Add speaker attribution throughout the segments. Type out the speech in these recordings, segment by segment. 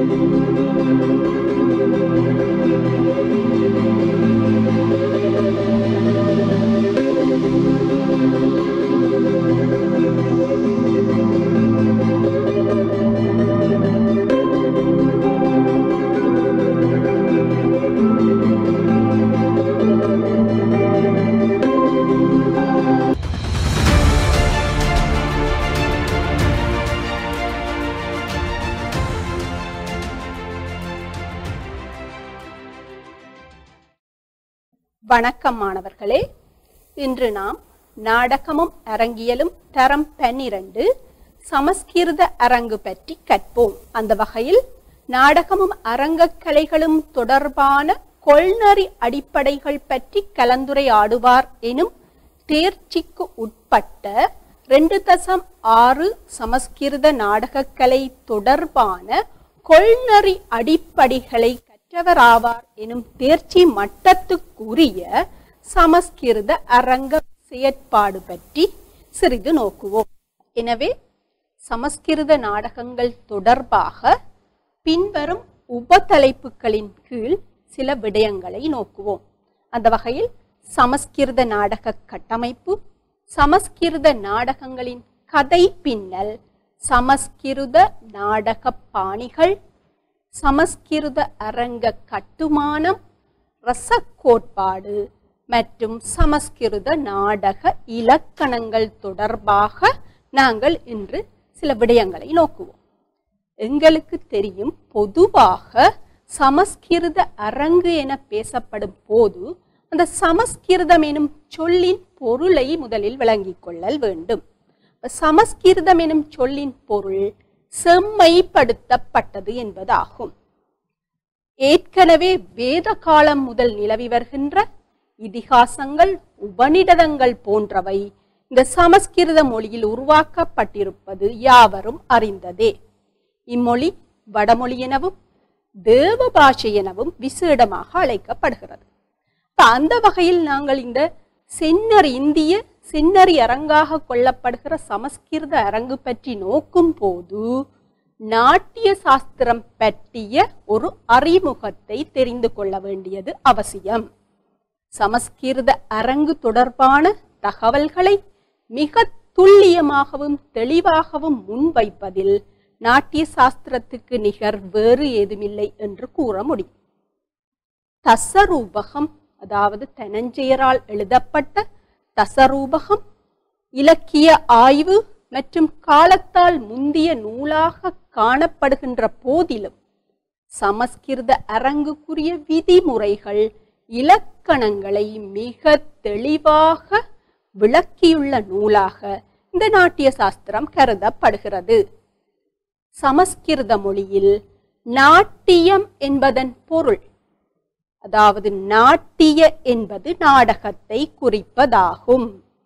Speaker 1: வணக்கம் மாணவர்களே இன்று நாம் நாடகமும் அரங்கியலும் தரம் பன்னிரண்டு சமஸ்கிருத அரங்கு பற்றி கற்போம் அந்த வகையில் நாடகமும் அரங்கக் கலைகளும் தொடர்பான கொள்நறி அடிப்படைகள் பற்றி கலந்துரையாடுவார் எனும் தேர்ச்சிக்கு உட்பட்ட ரெண்டு தசம் ஆறு சமஸ்கிருத நாடகக்கலை தொடர்பான கொள்நறி அடிப்படைகளை கற்றவராவார் எனும் தேர்ச்சி மட்டத்துக்குரிய சமஸ்கிருத அரங்க செயற்பாடு பற்றி சிறிது நோக்குவோம் எனவே சமஸ்கிருத நாடகங்கள் தொடர்பாக பின்வரும் உபதலைப்புகளின் கீழ் சில விடயங்களை நோக்குவோம் அந்த வகையில் சமஸ்கிருத நாடக கட்டமைப்பு சமஸ்கிருத நாடகங்களின் கதை பின்னல் சமஸ்கிருத நாடக பாணிகள் சமஸ்கிருத அரங்க கட்டுமானம் ரச கோட்பாடு மற்றும் சமஸ்கிருத நாடக இலக்கணங்கள் தொடர்பாக நாங்கள் இன்று சில விடயங்களை நோக்குவோம் எங்களுக்கு தெரியும் பொதுவாக சமஸ்கிருத அரங்கு என பேசப்படும் போது அந்த சமஸ்கிருதம் எனும் சொல்லின் பொருளை முதலில் விளங்கிக் கொள்ளல் வேண்டும் சமஸ்கிருதம் எனும் சொல்லின் பொருள் செம்மைப்படுத்தப்பட்டது என்பதாகும் ஏற்கனவே வேத காலம் முதல் நிலவி வருகின்ற இதிகாசங்கள் உபநிடதங்கள் போன்றவை இந்த சமஸ்கிருத மொழியில் உருவாக்கப்பட்டிருப்பது யாவரும் அறிந்ததே இம்மொழி வடமொழி எனவும் தேவ பாஷை எனவும் விசேடமாக அழைக்கப்படுகிறது இப்ப அந்த வகையில் நாங்கள் இந்த சென்னறி இந்திய சென்னறி அரங்காக கொள்ளப்படுகிற சமஸ்கிருத அரங்கு பற்றி நோக்கும் போது நாட்டிய சாஸ்திரம் பற்றிய ஒரு அறிமுகத்தை தெரிந்து கொள்ள வேண்டியது அவசியம் சமஸ்கிருத அரங்கு தொடர்பான தகவல்களை மிக துல்லியமாகவும் தெளிவாகவும் முன்வைப்பதில் நாட்டிய சாஸ்திரத்துக்கு நிகர் வேறு ஏதுமில்லை என்று கூற முடியும் தசரூபகம் அதாவது தனஞ்செயரால் எழுதப்பட்ட தசரூபகம் இலக்கிய ஆய்வு மற்றும் காலத்தால் முந்திய நூலாக காணப்படுகின்ற போதிலும் சமஸ்கிருத அரங்குக்குரிய விதிமுறைகள் இலக்கணங்களை மிக தெளிவாக விளக்கியுள்ள நூலாக இந்த நாட்டிய சாஸ்திரம் கருதப்படுகிறது சமஸ்கிருத மொழியில் நாட்டியம் என்பதன் பொருள் அதாவது நாட்டிய என்பது நாடகத்தை குறிப்பதாகும்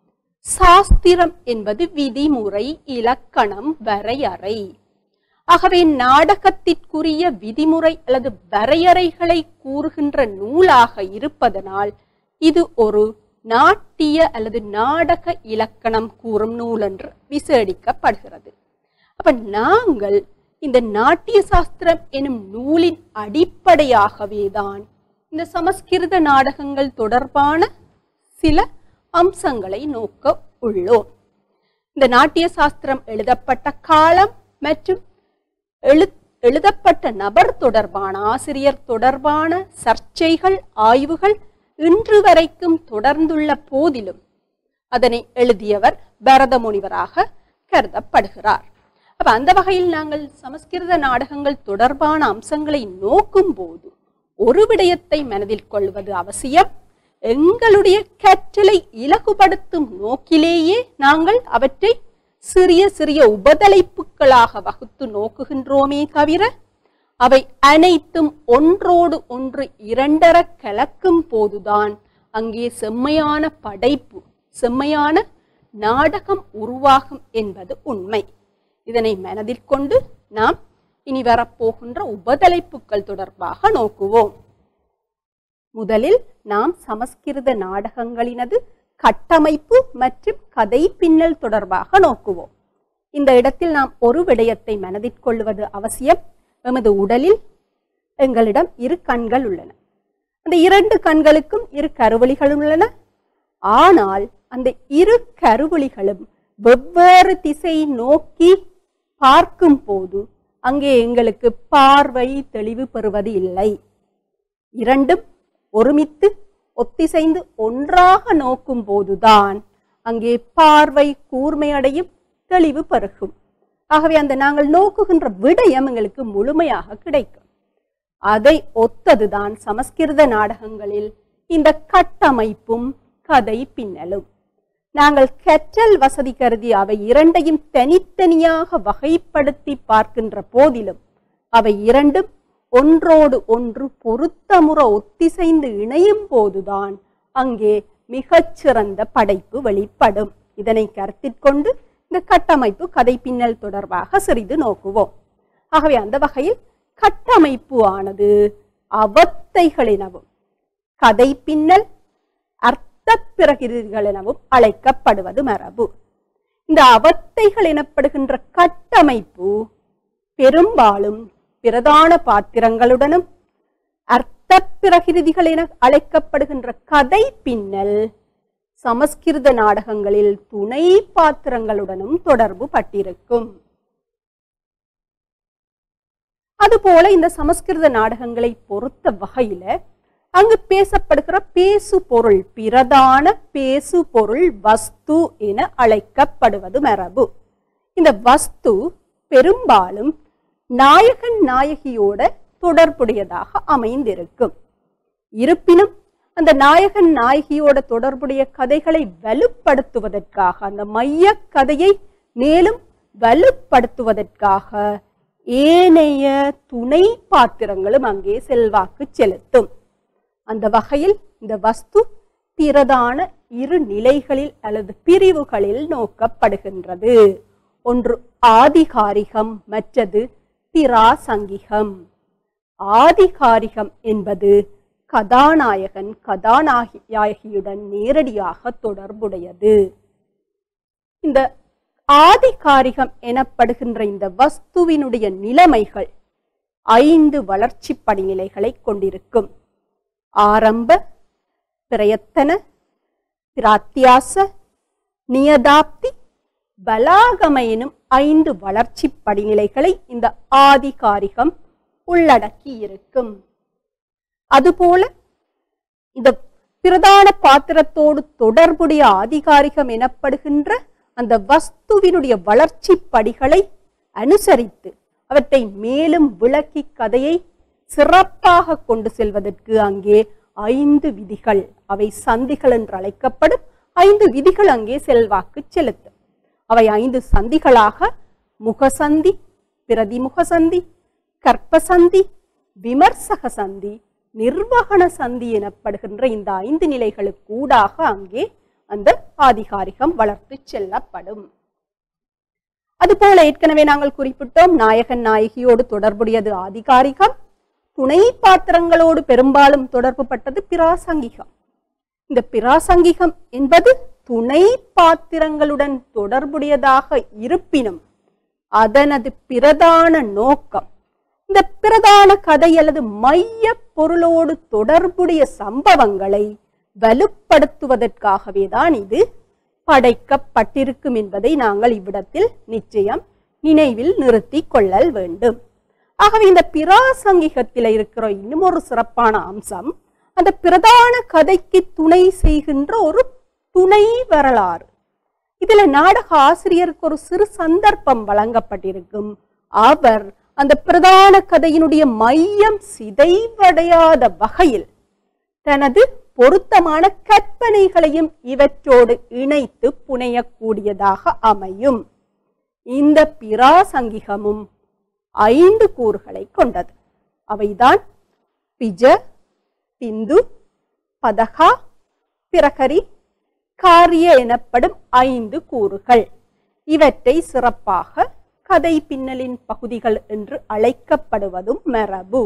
Speaker 1: சாஸ்திரம் என்பது விதிமுறை இலக்கணம் வரையறை ஆகவே நாடகத்திற்குரிய விதிமுறை அல்லது வரையறைகளை கூறுகின்ற நூலாக இருப்பதனால் இது ஒரு நாட்டிய அல்லது நாடக இலக்கணம் கூறும் நூல் என்று விசேடிக்கப்படுகிறது அப்ப நாங்கள் இந்த நாட்டிய சாஸ்திரம் எனும் நூலின் அடிப்படையாகவே தான் இந்த சமஸ்கிருத நாடகங்கள் தொடர்பான சில அம்சங்களை நோக்க உள்ளோம் இந்த நாட்டிய சாஸ்திரம் எழுதப்பட்ட காலம் மற்றும் எழு எழுதப்பட்ட நபர் தொடர்பான ஆசிரியர் தொடர்பான சர்ச்சைகள் ஆய்வுகள் இன்று வரைக்கும் தொடர்ந்துள்ள போதிலும் அதனை எழுதியவர் பரத முனிவராக கருதப்படுகிறார் அப்ப அந்த வகையில் நாங்கள் சமஸ்கிருத நாடகங்கள் தொடர்பான அம்சங்களை நோக்கும் போது ஒரு விடயத்தை மனதில் கொள்வது அவசியம் எங்களுடைய கற்றலை இலகுபடுத்தும் நோக்கிலேயே நாங்கள் அவற்றை சிறிய சிறிய உபதலைப்புகளாக வகுத்து நோக்குகின்றோமே தவிர அவை அனைத்தும் ஒன்றோடு ஒன்று இரண்டர கலக்கும் போதுதான் அங்கே செம்மையான படைப்பு செம்மையான நாடகம் உருவாகும் என்பது உண்மை இதனை மனதில் கொண்டு நாம் இனி வரப்போகின்ற உபதலைப்புகள் தொடர்பாக நோக்குவோம் முதலில் நாம் சமஸ்கிருத நாடகங்களினது கட்டமைப்பு மற்றும் கதை பின்னல் தொடர்பாக நோக்குவோம் இந்த இடத்தில் நாம் ஒரு விடயத்தை மனதில் கொள்வது அவசியம் எமது உடலில் எங்களிடம் இரு கண்கள் உள்ளன அந்த இரண்டு கண்களுக்கும் இரு கருவழிகள் உள்ளன ஆனால் அந்த இரு கருவழிகளும் வெவ்வேறு திசை நோக்கி பார்க்கும் போது அங்கே எங்களுக்கு பார்வை தெளிவு பெறுவது இல்லை இரண்டும் ஒருமித்து ஒத்திசைந்து ஒன்றாக நோக்கும் போதுதான் அங்கே பார்வை கூர்மையடையும் தெளிவு பெருகும் ஆகவே அந்த நாங்கள் நோக்குகின்ற விடயம் எங்களுக்கு முழுமையாக கிடைக்கும் அதை ஒத்ததுதான் சமஸ்கிருத நாடகங்களில் இந்த கட்டமைப்பும் கதை பின்னலும் நாங்கள் கற்றல் வசதி கருதி அவை இரண்டையும் தனித்தனியாக வகைப்படுத்தி பார்க்கின்ற போதிலும் அவை இரண்டும் ஒன்றோடு ஒன்று பொருத்தமுற ஒத்திசைந்து இணையும் போதுதான் அங்கே மிகச்சிறந்த படைப்பு வெளிப்படும் இதனை கருத்திற்கொண்டு இந்த கட்டமைப்பு கதை பின்னல் தொடர்பாக சிறிது நோக்குவோம் ஆகவே அந்த வகையில் கட்டமைப்பு ஆனது அவத்தைகள் எனவும் கதை பின்னல் அர்த்த பிரகிருதிகள் எனவும் அழைக்கப்படுவது மரபு இந்த அவத்தைகள் எனப்படுகின்ற கட்டமைப்பு பெரும்பாலும் பிரதான பாத்திரங்களுடனும் அர்த்த பிரகிருதிகள் என அழைக்கப்படுகின்ற கதை பின்னல் சமஸ்கிருத நாடகங்களில் துணை பாத்திரங்களுடனும் தொடர்பு பட்டிருக்கும் அதுபோல இந்த சமஸ்கிருத நாடகங்களை பொறுத்த வகையில அங்கு பேசப்படுகிற பேசு பொருள் பிரதான பேசு பொருள் வஸ்து என அழைக்கப்படுவது மரபு இந்த வஸ்து பெரும்பாலும் நாயகன் நாயகியோட தொடர்புடையதாக அமைந்திருக்கும் இருப்பினும் அந்த நாயகன் நாயகியோட தொடர்புடைய கதைகளை வலுப்படுத்துவதற்காக அந்த மைய கதையை மேலும் வலுப்படுத்துவதற்காக ஏனைய துணை பாத்திரங்களும் அங்கே செல்வாக்கு செலுத்தும் அந்த வகையில் இந்த வஸ்து பிரதான இரு நிலைகளில் அல்லது பிரிவுகளில் நோக்கப்படுகின்றது ஒன்று ஆதிகாரிகம் மற்றது பிராசங்கிகம் ஆதிகாரிகம் என்பது கதாநாயகன் கதாநாயகியுடன் நேரடியாக தொடர்புடையது இந்த ஆதிகாரிகம் எனப்படுகின்ற இந்த வஸ்துவினுடைய நிலைமைகள் ஐந்து வளர்ச்சி படிநிலைகளை கொண்டிருக்கும் ஆரம்ப பிரயத்தன பிராத்தியாச நியதாப்தி பலாகம எனும் ஐந்து வளர்ச்சி படிநிலைகளை இந்த ஆதிகாரிகம் உள்ளடக்கி இருக்கும் அதுபோல இந்த பிரதான பாத்திரத்தோடு தொடர்புடைய ஆதிகாரிகம் எனப்படுகின்ற அந்த வஸ்துவினுடைய வளர்ச்சி படிகளை அனுசரித்து அவற்றை மேலும் விளக்கி கதையை சிறப்பாக கொண்டு செல்வதற்கு அங்கே ஐந்து விதிகள் அவை சந்திகள் என்று அழைக்கப்படும் ஐந்து விதிகள் அங்கே செல்வாக்கு செலுத்தும் அவை ஐந்து சந்திகளாக முகசந்தி பிரதிமுக சந்தி கற்பசந்தி விமர்சக சந்தி நிர்வகண சந்தி எனப்படுகின்ற இந்த ஐந்து நிலைகளுக்கூடாக அங்கே அந்த ஆதிகாரிகம் வளர்த்து செல்லப்படும் அதுபோல ஏற்கனவே நாங்கள் குறிப்பிட்டோம் நாயகன் நாயகியோடு தொடர்புடையது ஆதிகாரிகம் துணை பாத்திரங்களோடு பெரும்பாலும் தொடர்பு பட்டது பிராசங்கிகம் இந்த பிராசங்கிகம் என்பது துணை பாத்திரங்களுடன் தொடர்புடையதாக இருப்பினும் அதனது பிரதான நோக்கம் இந்த பிரதான கதை அல்லது மைய பொருளோடு தொடர்புடைய சம்பவங்களை வலுப்படுத்துவதற்காகவே தான் இது படைக்கப்பட்டிருக்கும் என்பதை நாங்கள் இவ்விடத்தில் நிச்சயம் நினைவில் நிறுத்தி கொள்ளல் வேண்டும் ஆகவே இந்த பிராசங்கிகத்தில் இருக்கிற இன்னும் ஒரு சிறப்பான அம்சம் அந்த பிரதான கதைக்கு துணை செய்கின்ற ஒரு துணை வரலாறு இதுல நாடக ஆசிரியருக்கு ஒரு சிறு சந்தர்ப்பம் வழங்கப்பட்டிருக்கும் அவர் அந்த பிரதான கதையினுடைய மையம் சிதைவடையாத வகையில் தனது பொருத்தமான கற்பனைகளையும் இவற்றோடு இணைத்து புனையக்கூடியதாக அமையும் இந்த பிராசங்கிகமும் ஐந்து கூறுகளை கொண்டது அவைதான் பிஜ பிந்து பதகா பிரகரி காரிய எனப்படும் ஐந்து கூறுகள் இவற்றை சிறப்பாக கதை பின்னலின் பகுதிகள் என்று அழைக்கப்படுவதும் மரபு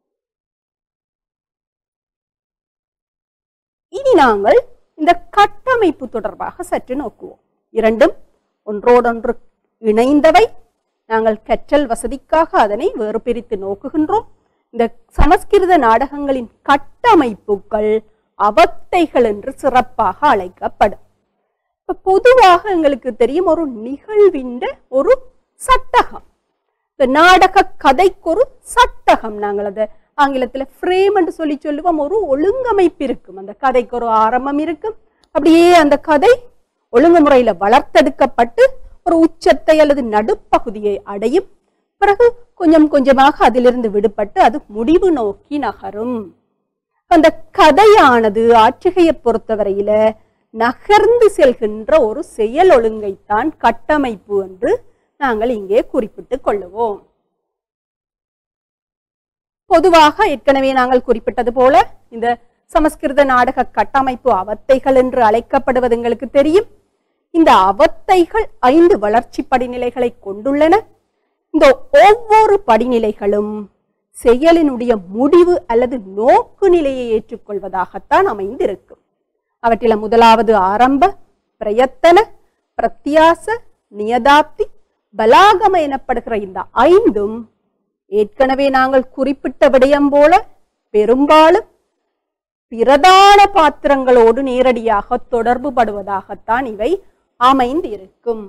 Speaker 1: இனி நாங்கள் இந்த கட்டமைப்பு தொடர்பாக சற்று நோக்குவோம் இரண்டும் ஒன்றோடொன்று இணைந்தவை நாங்கள் கற்றல் வசதிக்காக அதனை வேறு பிரித்து நோக்குகின்றோம் இந்த சமஸ்கிருத நாடகங்களின் கட்டமைப்புகள் அவத்தைகள் என்று சிறப்பாக அழைக்கப்படும் இப்ப பொதுவாக எங்களுக்கு தெரியும் ஒரு நிகழ்வின்ற ஒரு சட்டகம் இந்த நாடக கதைக்கு ஒரு சட்டகம் நாங்கள் அதை ஆங்கிலத்துல ஃப்ரேம் என்று சொல்லி சொல்லுவோம் ஒரு ஒழுங்கமைப்பு இருக்கும் அந்த கதைக்கு ஒரு ஆரம்பம் இருக்கும் அப்படியே அந்த கதை ஒழுங்குமுறையில வளர்த்தெடுக்கப்பட்டு ஒரு உச்சத்தை அல்லது நடுப்பகுதியை அடையும் பிறகு கொஞ்சம் கொஞ்சமாக அதிலிருந்து விடுபட்டு அது முடிவு நோக்கி நகரும் அந்த கதையானது ஆற்றுகையை பொறுத்தவரையில நகர்ந்து செல்கின்ற ஒரு செயல் ஒழுங்கைத்தான் கட்டமைப்பு என்று நாங்கள் இங்கே குறிப்பிட்டுக் கொள்ளுவோம் பொதுவாக ஏற்கனவே நாங்கள் குறிப்பிட்டது போல இந்த சமஸ்கிருத நாடக கட்டமைப்பு அவத்தைகள் என்று அழைக்கப்படுவது எங்களுக்கு தெரியும் இந்த அவத்தைகள் ஐந்து வளர்ச்சி படிநிலைகளை கொண்டுள்ளன இந்த ஒவ்வொரு படிநிலைகளும் செயலினுடைய முடிவு அல்லது நோக்கு நிலையை ஏற்றுக்கொள்வதாகத்தான் அமைந்திருக்கும் அவற்றில முதலாவது ஆரம்ப பிரயத்தன பிரத்தியாச நியதாப்தி பலாகம எனப்படுகிற இந்த ஐந்தும் ஏற்கனவே நாங்கள் குறிப்பிட்ட விடயம் போல பெரும்பாலும் பிரதான பாத்திரங்களோடு நேரடியாக தொடர்பு படுவதாகத்தான் இவை அமைந்து இருக்கும்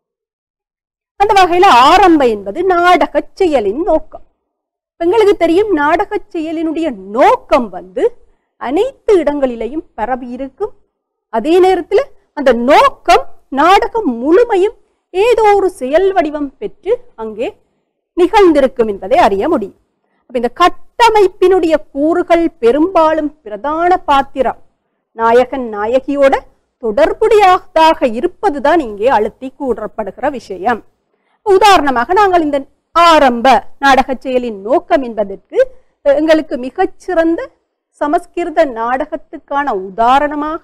Speaker 1: அந்த வகையில ஆரம்ப என்பது நாடக செயலின் நோக்கம் எங்களுக்கு தெரியும் நாடக செயலினுடைய நோக்கம் வந்து அனைத்து இடங்களிலேயும் பரவி இருக்கும் அதே நேரத்தில் அந்த நோக்கம் நாடகம் முழுமையும் ஏதோ ஒரு செயல் வடிவம் பெற்று அங்கே நிகழ்ந்திருக்கும் என்பதை அறிய முடியும் அப்ப இந்த கட்டமைப்பினுடைய கூறுகள் பெரும்பாலும் பிரதான பாத்திரம் நாயகன் நாயகியோட தொடர்புடையதாக இருப்பதுதான் இங்கே அழுத்தி கூறப்படுகிற விஷயம் உதாரணமாக நாங்கள் இந்த ஆரம்ப நாடக செயலின் நோக்கம் என்பதற்கு எங்களுக்கு மிகச்சிறந்த சமஸ்கிருத நாடகத்துக்கான உதாரணமாக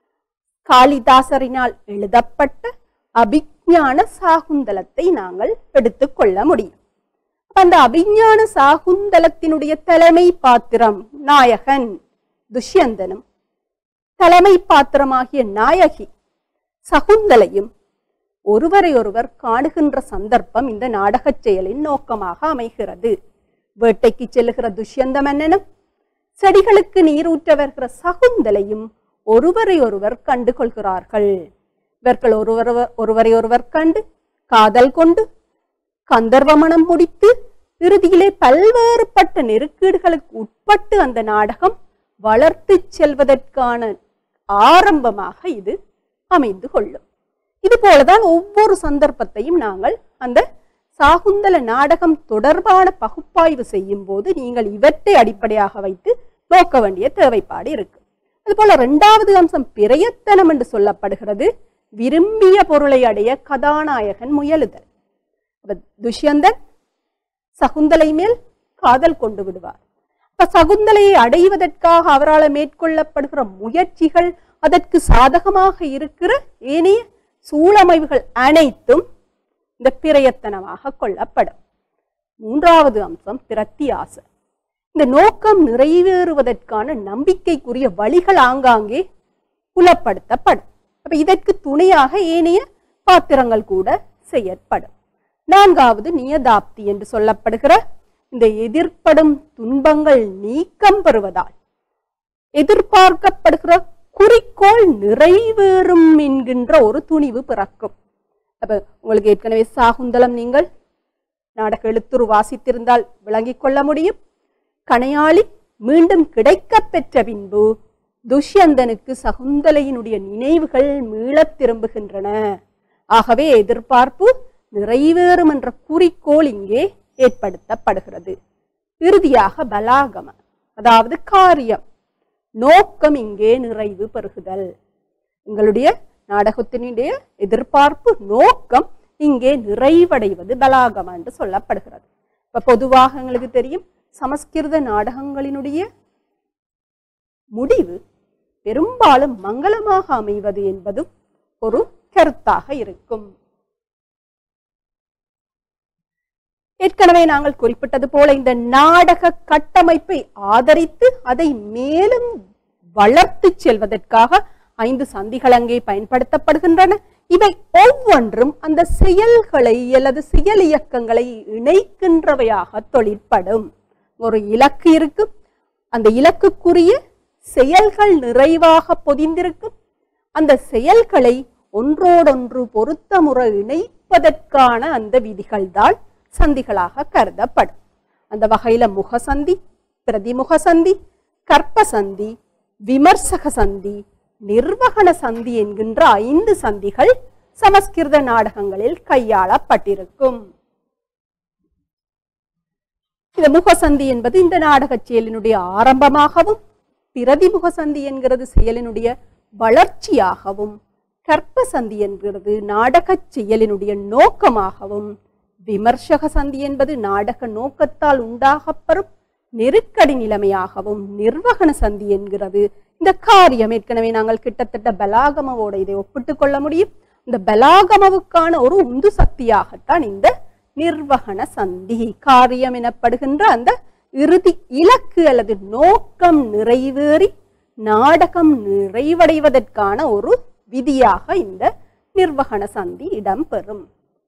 Speaker 1: காளிதாசரினால் எழுதப்பட்ட அபிஞான சாகுந்தலத்தை நாங்கள் எடுத்துக்கொள்ள முடியும் அந்த அபிஞான சாகுந்தலத்தினுடைய தலைமை பாத்திரம் நாயகன் துஷ்யந்தனும் தலைமை பாத்திரமாகிய நாயகி சகுந்தலையும் ஒருவரை ஒருவர் காணுகின்ற சந்தர்ப்பம் இந்த நாடகச் செயலின் நோக்கமாக அமைகிறது வேட்டைக்கு செல்லுகிற துஷ்யந்த மன்னனும் செடிகளுக்கு நீரூற்ற வருகிற சகுந்தலையும் ஒருவரை ஒருவர் கண்டு கொள்கிறார்கள் இவர்கள் ஒருவர் ஒருவரை ஒருவர் கண்டு காதல் கொண்டு கந்தர்வ மணம் முடித்து இறுதியிலே பல்வேறுபட்ட நெருக்கீடுகளுக்கு உட்பட்டு அந்த நாடகம் வளர்த்து செல்வதற்கான ஆரம்பமாக இது அமைந்து கொள்ளும் இது போலதான் ஒவ்வொரு சந்தர்ப்பத்தையும் நாங்கள் அந்த சாகுந்தல நாடகம் தொடர்பான பகுப்பாய்வு செய்யும் போது நீங்கள் இவற்றை அடிப்படையாக வைத்து நோக்க வேண்டிய தேவைப்பாடு இருக்கு அதுபோல இரண்டாவது அம்சம் பிரயத்தனம் என்று சொல்லப்படுகிறது விரும்பிய பொருளை அடைய கதாநாயகன் முயலுதல் அப்ப துஷ்யந்தன் சகுந்தலை மேல் காதல் கொண்டு விடுவார் அப்ப சகுந்தலையை அடைவதற்காக அவரால் மேற்கொள்ளப்படுகிற முயற்சிகள் அதற்கு சாதகமாக இருக்கிற ஏனைய சூழமைவுகள் அனைத்தும் இந்த பிரயத்தனமாக கொள்ளப்படும் மூன்றாவது அம்சம் பிரத்தியாச இந்த நோக்கம் நிறைவேறுவதற்கான நம்பிக்கைக்குரிய வழிகள் ஆங்காங்கே புலப்படுத்தப்படும் அப்ப இதற்கு துணையாக ஏனைய பாத்திரங்கள் கூட செயற்படும் நான்காவது நியதாப்தி என்று சொல்லப்படுகிற இந்த எதிர்ப்படும் துன்பங்கள் நீக்கம் பெறுவதால் எதிர்பார்க்கப்படுகிற குறிக்கோள் நிறைவேறும் என்கின்ற ஒரு துணிவு பிறக்கும் அப்ப உங்களுக்கு ஏற்கனவே சாகுந்தலம் நீங்கள் நாடக எழுத்துரு வாசித்திருந்தால் விளங்கிக் கொள்ள முடியும் கணையாளி மீண்டும் கிடைக்கப் பெற்ற பின்பு துஷ்யந்தனுக்கு சகுந்தலையினுடைய நினைவுகள் மீளத் திரும்புகின்றன ஆகவே எதிர்பார்ப்பு நிறைவேறும் என்ற குறிக்கோள் இங்கே ஏற்படுத்தப்படுகிறது இறுதியாக பலாகம அதாவது காரியம் நோக்கம் இங்கே நிறைவு பெறுகுதல் எங்களுடைய நாடகத்தினுடைய எதிர்பார்ப்பு நோக்கம் இங்கே நிறைவடைவது பலாகம என்று சொல்லப்படுகிறது இப்ப பொதுவாக எங்களுக்கு தெரியும் சமஸ்கிருத நாடகங்களினுடைய முடிவு பெரும்பாலும் மங்களமாக அமைவது என்பதும் ஒரு கருத்தாக இருக்கும் ஏற்கனவே நாங்கள் குறிப்பிட்டது போல இந்த நாடக கட்டமைப்பை ஆதரித்து அதை மேலும் வளர்த்து செல்வதற்காக ஐந்து சந்திகள் அங்கே பயன்படுத்தப்படுகின்றன இவை ஒவ்வொன்றும் அந்த செயல்களை அல்லது செயல் இயக்கங்களை இணைக்கின்றவையாக தொழிற்படும் ஒரு இலக்கு இருக்கும் அந்த இலக்குக்குரிய செயல்கள் நிறைவாக பொதிந்திருக்கும் அந்த செயல்களை ஒன்றோடொன்று பொருத்தமுறை இணைப்பதற்கான அந்த விதிகள் தான் சந்திகளாக கருதப்படும் அந்த வகையில முகசந்தி பிரதிமுக சந்தி கற்ப சந்தி விமர்சக சந்தி நிர்வகண சந்தி என்கின்ற ஐந்து சந்திகள் சமஸ்கிருத நாடகங்களில் கையாளப்பட்டிருக்கும் இந்த முகசந்தி என்பது இந்த நாடக செயலினுடைய ஆரம்பமாகவும் பிரதிமுக சந்தி என்கிறது செயலினுடைய வளர்ச்சியாகவும் கற்ப சந்தி என்கிறது நாடகச் செயலினுடைய நோக்கமாகவும் விமர்சக சந்தி என்பது நாடக நோக்கத்தால் உண்டாகப்பெறும் நெருக்கடி நிலைமையாகவும் நிர்வகண சந்தி என்கிறது இந்த காரியம் ஏற்கனவே நாங்கள் கிட்டத்தட்ட பலாகமவோட இதை ஒப்பிட்டுக் கொள்ள முடியும் இந்த பலாகமவுக்கான ஒரு உந்து சக்தியாகத்தான் இந்த நிர்வகண சந்தி காரியம் எனப்படுகின்ற அந்த இறுதி இலக்கு அல்லது நோக்கம் நிறைவேறி நாடகம் நிறைவடைவதற்கான ஒரு விதியாக இந்த நிர்வகண சந்தி இடம்பெறும்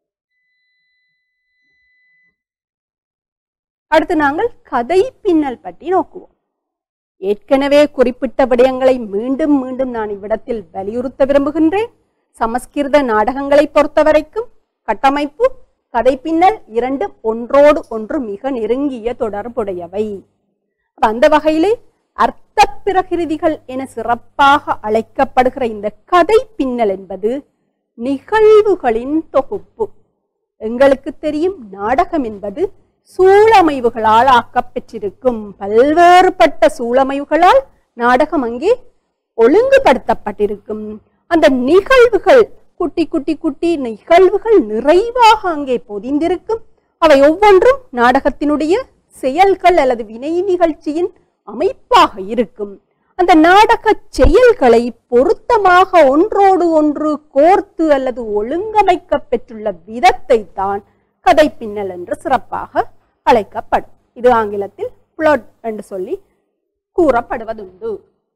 Speaker 1: அடுத்து நாங்கள் கதை பின்னல் பற்றி நோக்குவோம் ஏற்கனவே குறிப்பிட்ட விடயங்களை மீண்டும் மீண்டும் நான் இவ்விடத்தில் வலியுறுத்த விரும்புகின்றேன் சமஸ்கிருத நாடகங்களை பொறுத்தவரைக்கும் கட்டமைப்பு கதை பின்னல் இரண்டும் ஒன்றோடு ஒன்று மிக நெருங்கிய தொடர்புடையவை அப்ப அந்த வகையிலே அர்த்த பிரகிருதிகள் என சிறப்பாக அழைக்கப்படுகிற இந்த கதை பின்னல் என்பது நிகழ்வுகளின் தொகுப்பு எங்களுக்கு தெரியும் நாடகம் என்பது சூழமைவுகளால் ஆக்கப்பெற்றிருக்கும் பல்வேறுபட்ட சூழமைவுகளால் நாடகம் அங்கே ஒழுங்குபடுத்தப்பட்டிருக்கும் அந்த நிகழ்வுகள் குட்டி குட்டி குட்டி நிகழ்வுகள் நிறைவாக அங்கே பொதிந்திருக்கும் அவை ஒவ்வொன்றும் நாடகத்தினுடைய செயல்கள் அல்லது வினை நிகழ்ச்சியின் அமைப்பாக இருக்கும் அந்த நாடக செயல்களை பொருத்தமாக ஒன்றோடு ஒன்று கோர்த்து அல்லது ஒழுங்கமைக்க பெற்றுள்ள விதத்தை தான் கதை பின்னல் என்று சிறப்பாக அழைக்கப்படும் இது ஆங்கிலத்தில் பிளாட் என்று சொல்லி கூறப்படுவதுண்டு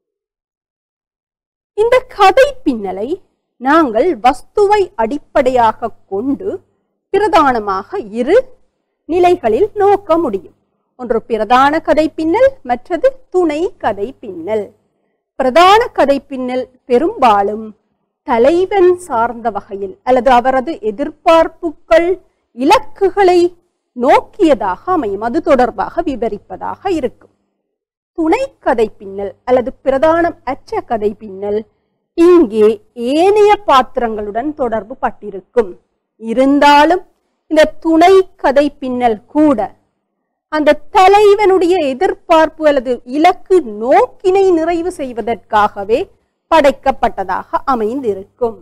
Speaker 1: இந்த கதை பின்னலை நாங்கள் வஸ்துவை அடிப்படையாக கொண்டு பிரதானமாக இரு நிலைகளில் நோக்க முடியும் ஒன்று பிரதான கதை பின்னல் மற்றது துணை கதை பின்னல் பிரதான கதை பின்னல் பெரும்பாலும் தலைவன் சார்ந்த வகையில் அல்லது அவரது எதிர்பார்ப்புகள் இலக்குகளை நோக்கியதாக அமையும் அது தொடர்பாக விவரிப்பதாக இருக்கும் துணை கதை பின்னல் அல்லது பிரதானம் அற்ற கதை பின்னல் இங்கே ஏனைய பாத்திரங்களுடன் தொடர்பு பட்டிருக்கும் இருந்தாலும் இந்த துணை கதை பின்னல் கூட அந்த தலைவனுடைய எதிர்பார்ப்பு அல்லது இலக்கு நோக்கினை நிறைவு செய்வதற்காகவே படைக்கப்பட்டதாக அமைந்திருக்கும்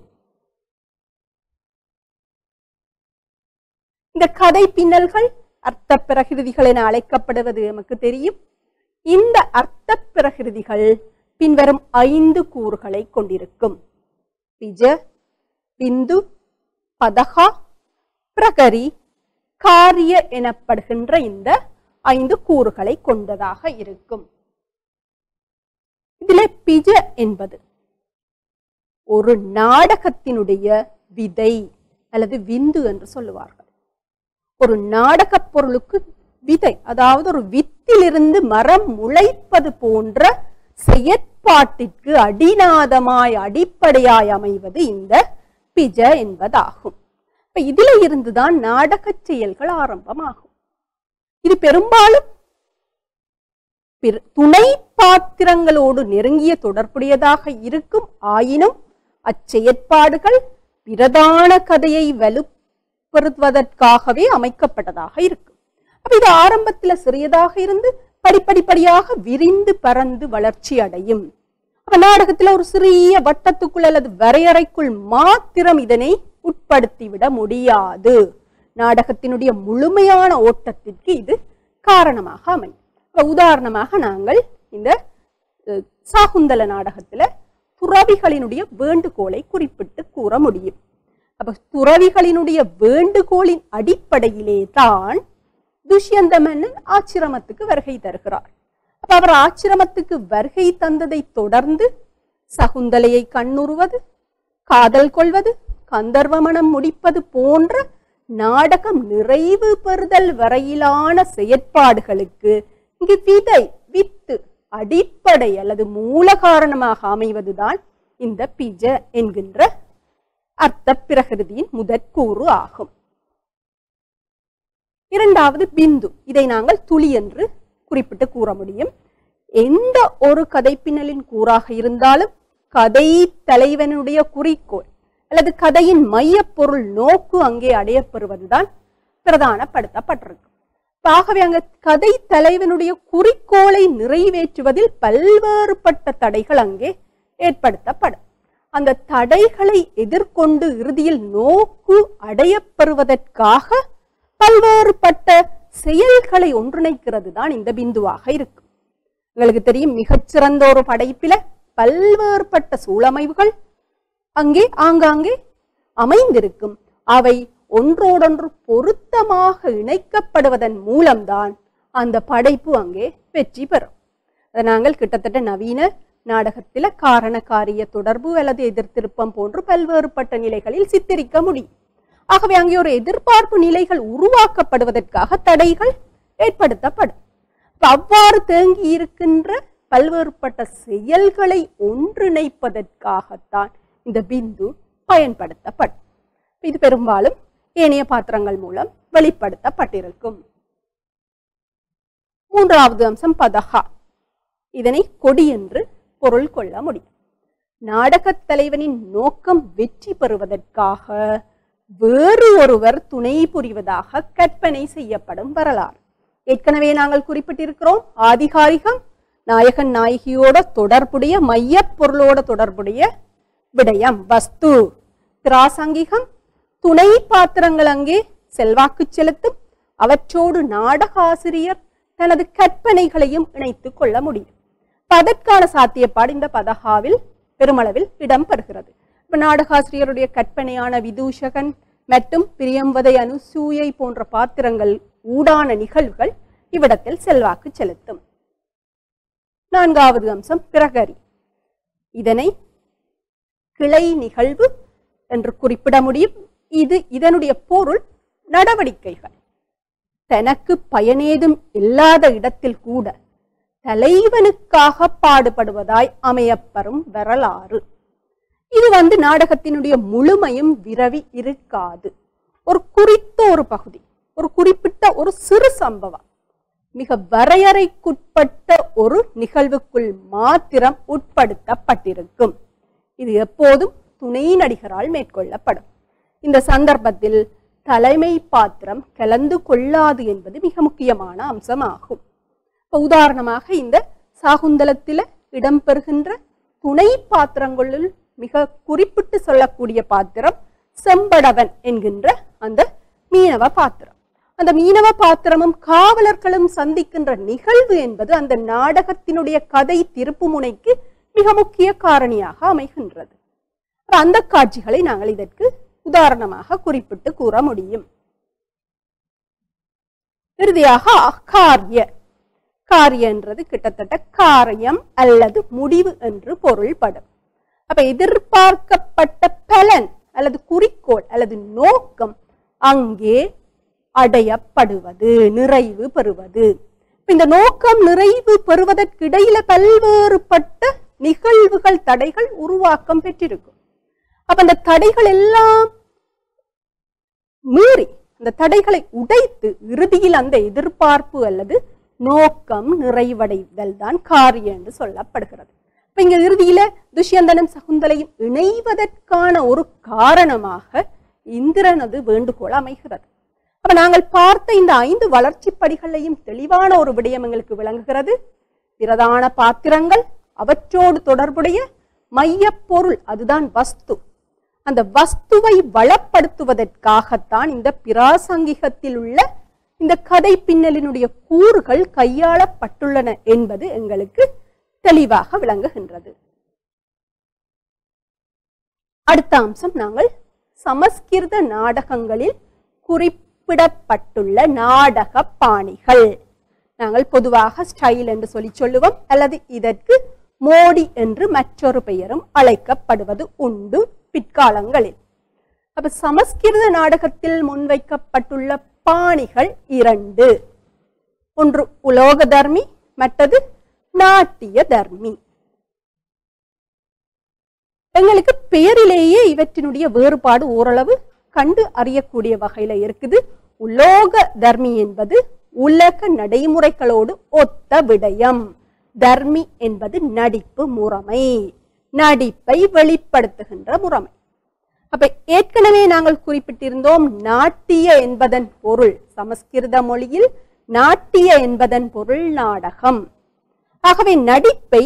Speaker 1: இந்த கதை பின்னல்கள் அர்த்த பிரகிருதிகள் என அழைக்கப்படுவது நமக்கு தெரியும் இந்த அர்த்த பிரகிருதிகள் பின்வரும் ஐந்து கூறுகளை கொண்டிருக்கும் பிஜ பிந்து பதகா பிரகரி காரிய எனப்படுகின்ற இந்த ஐந்து கூறுகளை கொண்டதாக இருக்கும் இதிலே பிஜ என்பது ஒரு நாடகத்தினுடைய விதை அல்லது விந்து என்று சொல்லுவார்கள் ஒரு நாடகப் பொருளுக்கு விதை அதாவது ஒரு வித்திலிருந்து மரம் முளைப்பது போன்ற செயற்பாட்டிற்கு அடிநாதமாய் அடிப்படையாய் அமைவது இந்த பிஜ என்பதாகும் இப்ப இதுல இருந்துதான் நாடகச் செயல்கள் ஆரம்பமாகும் இது பெரும்பாலும் பிற- துணை பாத்திரங்களோடு நெருங்கிய தொடர்புடையதாக இருக்கும் ஆயினும் அச்செயற்பாடுகள் பிரதான கதையை வலுப்படுத்துவதற்காகவே அமைக்கப்பட்டதாக இருக்கும் அப்ப இது ஆரம்பத்துல சிறியதாக இருந்து படிப்படிப்படியாக விரிந்து பறந்து வளர்ச்சி அடையும் அப்ப நாடகத்துல ஒரு சிறிய வட்டத்துக்குள் அல்லது வரையறைக்குள் மாத்திரம் இதனை உட்படுத்திவிட முடியாது நாடகத்தினுடைய முழுமையான ஓட்டத்திற்கு இது காரணமாக அமையும் இப்ப உதாரணமாக நாங்கள் இந்த அஹ், சாகுந்தல நாடகத்துல துறவிகளினுடைய வேண்டுகோளை குறிப்பிட்டு கூற முடியும் அப்ப துறவிகளினுடைய வேண்டுகோளின் அடிப்படையிலே தான் துஷ்யந்த மன்னன் ஆச்சிரமத்துக்கு வருகை தருகிறார் அப்ப அவர் ஆச்சிரமத்துக்கு வருகை தந்ததை தொடர்ந்து சகுந்தலையை கண்ணுறுவது காதல் கொள்வது கந்தர்வமணம் முடிப்பது போன்ற நாடகம் நிறைவு பெறுதல் வரையிலான செயற்பாடுகளுக்கு இங்கு விதை வித்து அடிப்படை அல்லது மூல காரணமாக அமைவதுதான் இந்த பிஜ என்கின்ற அர்த்த பிரகிருதியின் முதற்கூறு ஆகும் இரண்டாவது பிந்து இதை நாங்கள் துளி என்று குறிப்பிட்டு கூற முடியும் எந்த ஒரு கதைப்பின்னலின் கூறாக இருந்தாலும் கதை தலைவனுடைய குறிக்கோள் அல்லது கதையின் மையப்பொருள் நோக்கு அங்கே அடையப்பெறுவதுதான் பிரதானப்படுத்தப்பட்டிருக்கும் ஆகவே அங்க கதை தலைவனுடைய குறிக்கோளை நிறைவேற்றுவதில் பல்வேறுபட்ட தடைகள் அங்கே ஏற்படுத்தப்படும் அந்த தடைகளை எதிர்கொண்டு இறுதியில் நோக்கு அடையப்பெறுவதற்காக பல்வேறுபட்ட செயல்களை ஒன்றிணைக்கிறது தான் இந்த பிந்துவாக இருக்கும் உங்களுக்கு தெரியும் மிகச்சிறந்த ஒரு படைப்பில பல்வேறுபட்ட சூழமைவுகள் அங்கே ஆங்காங்கே அமைந்திருக்கும் அவை ஒன்றோடொன்று பொருத்தமாக இணைக்கப்படுவதன் மூலம்தான் அந்த படைப்பு அங்கே வெற்றி பெறும் அதை நாங்கள் கிட்டத்தட்ட நவீன நாடகத்தில காரண காரிய தொடர்பு அல்லது எதிர்த்திருப்பம் போன்று பல்வேறுபட்ட நிலைகளில் சித்தரிக்க முடியும் ஆகவே அங்கே ஒரு எதிர்பார்ப்பு நிலைகள் உருவாக்கப்படுவதற்காக தடைகள் ஏற்படுத்தப்படும் அப்ப அவ்வாறு தேங்கி இருக்கின்ற பல்வேறுபட்ட செயல்களை ஒன்றிணைப்பதற்காகத்தான் இந்த பிந்து பயன்படுத்தப்படும் இது பெரும்பாலும் ஏனைய பாத்திரங்கள் மூலம் வெளிப்படுத்தப்பட்டிருக்கும் மூன்றாவது அம்சம் பதகா இதனை கொடி என்று பொருள் கொள்ள முடியும் நாடகத் தலைவனின் நோக்கம் வெற்றி பெறுவதற்காக வேறு ஒருவர் துணை புரிவதாக கற்பனை செய்யப்படும் வரலாறு ஏற்கனவே நாங்கள் குறிப்பிட்டிருக்கிறோம் ஆதிகாரிகம் நாயகன் நாயகியோட தொடர்புடைய மையப் பொருளோட தொடர்புடைய விடயம் வஸ்து திராசங்கிகம் துணை பாத்திரங்கள் அங்கே செல்வாக்கு செலுத்தும் அவற்றோடு நாடக ஆசிரியர் தனது கற்பனைகளையும் இணைத்துக் கொள்ள முடியும் இப்ப அதற்கான சாத்தியப்பாடு இந்த பதகாவில் பெருமளவில் இடம்பெறுகிறது இப்ப நாடகாசிரியருடைய கற்பனையான விதூஷகன் மற்றும் பிரியம்பதை அனுசூயை போன்ற பாத்திரங்கள் ஊடான நிகழ்வுகள் இவ்விடத்தில் செல்வாக்கு செலுத்தும் நான்காவது அம்சம் பிரகரி இதனை கிளை நிகழ்வு என்று குறிப்பிட முடியும் இது இதனுடைய பொருள் நடவடிக்கைகள் தனக்கு பயனேதும் இல்லாத இடத்தில் கூட தலைவனுக்காக பாடுபடுவதாய் அமையப்பெறும் வரலாறு இது வந்து நாடகத்தினுடைய முழுமையும் விரவி இருக்காது ஒரு குறித்த ஒரு பகுதி ஒரு குறிப்பிட்ட ஒரு சிறு சம்பவம் மிக வரையறைக்குட்பட்ட ஒரு நிகழ்வுக்குள் மாத்திரம் உட்படுத்தப்பட்டிருக்கும் இது எப்போதும் துணை நடிகரால் மேற்கொள்ளப்படும் இந்த சந்தர்ப்பத்தில் தலைமை பாத்திரம் கலந்து கொள்ளாது என்பது மிக முக்கியமான அம்சமாகும் இப்ப உதாரணமாக இந்த சாகுந்தலத்தில இடம்பெறுகின்ற துணை பாத்திரங்களுள் மிக குறிப்பிட்டு சொல்லக்கூடிய பாத்திரம் செம்படவன் என்கின்ற அந்த மீனவ பாத்திரம் அந்த மீனவ பாத்திரமும் காவலர்களும் சந்திக்கின்ற நிகழ்வு என்பது அந்த நாடகத்தினுடைய கதை திருப்பு முனைக்கு மிக முக்கிய காரணியாக அமைகின்றது அப்ப அந்த காட்சிகளை நாங்கள் இதற்கு உதாரணமாக குறிப்பிட்டு கூற முடியும் இறுதியாக காரிய காரியன்றது கிட்டத்தட்ட காரியம் அல்லது முடிவு என்று பொருள்படும் அப்ப எதிர்பார்க்கப்பட்ட பலன் அல்லது குறிக்கோள் அல்லது நோக்கம் அங்கே அடையப்படுவது நிறைவு பெறுவது இப்ப இந்த நோக்கம் நிறைவு பெறுவதற்கிடையில பல்வேறுபட்ட நிகழ்வுகள் தடைகள் உருவாக்கம் பெற்றிருக்கும் அப்ப அந்த தடைகள் எல்லாம் மீறி அந்த தடைகளை உடைத்து இறுதியில் அந்த எதிர்பார்ப்பு அல்லது நோக்கம் நிறைவடைதல் தான் காரியம் என்று சொல்லப்படுகிறது இப்ப இங்க இறுதியில துஷ்யந்தனும் சகுந்தலையும் இணைவதற்கான ஒரு காரணமாக இந்திரனது வேண்டுகோள் அமைகிறது அப்ப நாங்கள் பார்த்த இந்த ஐந்து வளர்ச்சி படிகளையும் தெளிவான ஒரு விடயம் எங்களுக்கு விளங்குகிறது பிரதான பாத்திரங்கள் அவற்றோடு தொடர்புடைய மையப் பொருள் அதுதான் வஸ்து அந்த வஸ்துவை வளப்படுத்துவதற்காகத்தான் இந்த பிராசங்கிகத்தில் உள்ள இந்த கதை பின்னலினுடைய கூறுகள் கையாளப்பட்டுள்ளன என்பது எங்களுக்கு தெளிவாக விளங்குகின்றது அடுத்த அம்சம் நாங்கள் சமஸ்கிருத நாடகங்களில் குறிப்பிடப்பட்டுள்ள நாடக பாணிகள் நாங்கள் பொதுவாக ஸ்டைல் என்று சொல்லி சொல்லுவோம் அல்லது இதற்கு மோடி என்று மற்றொரு பெயரும் அழைக்கப்படுவது உண்டு பிற்காலங்களில் அப்ப சமஸ்கிருத நாடகத்தில் முன்வைக்கப்பட்டுள்ள பாணிகள் இரண்டு ஒன்று உலோக தர்மி மற்றது நாட்டிய தர்மி எங்களுக்கு பெயரிலேயே இவற்றினுடைய வேறுபாடு ஓரளவு கண்டு அறியக்கூடிய வகையில இருக்குது உலோக தர்மி என்பது உலக நடைமுறைகளோடு ஒத்த விடயம் தர்மி என்பது நடிப்பு முறைமை நடிப்பை வெளிப்படுத்துகின்ற முறைமை அப்ப ஏற்கனவே நாங்கள் குறிப்பிட்டிருந்தோம் நாட்டிய என்பதன் பொருள் சமஸ்கிருத மொழியில் நாட்டிய என்பதன் பொருள் நாடகம் ஆகவே நடிப்பை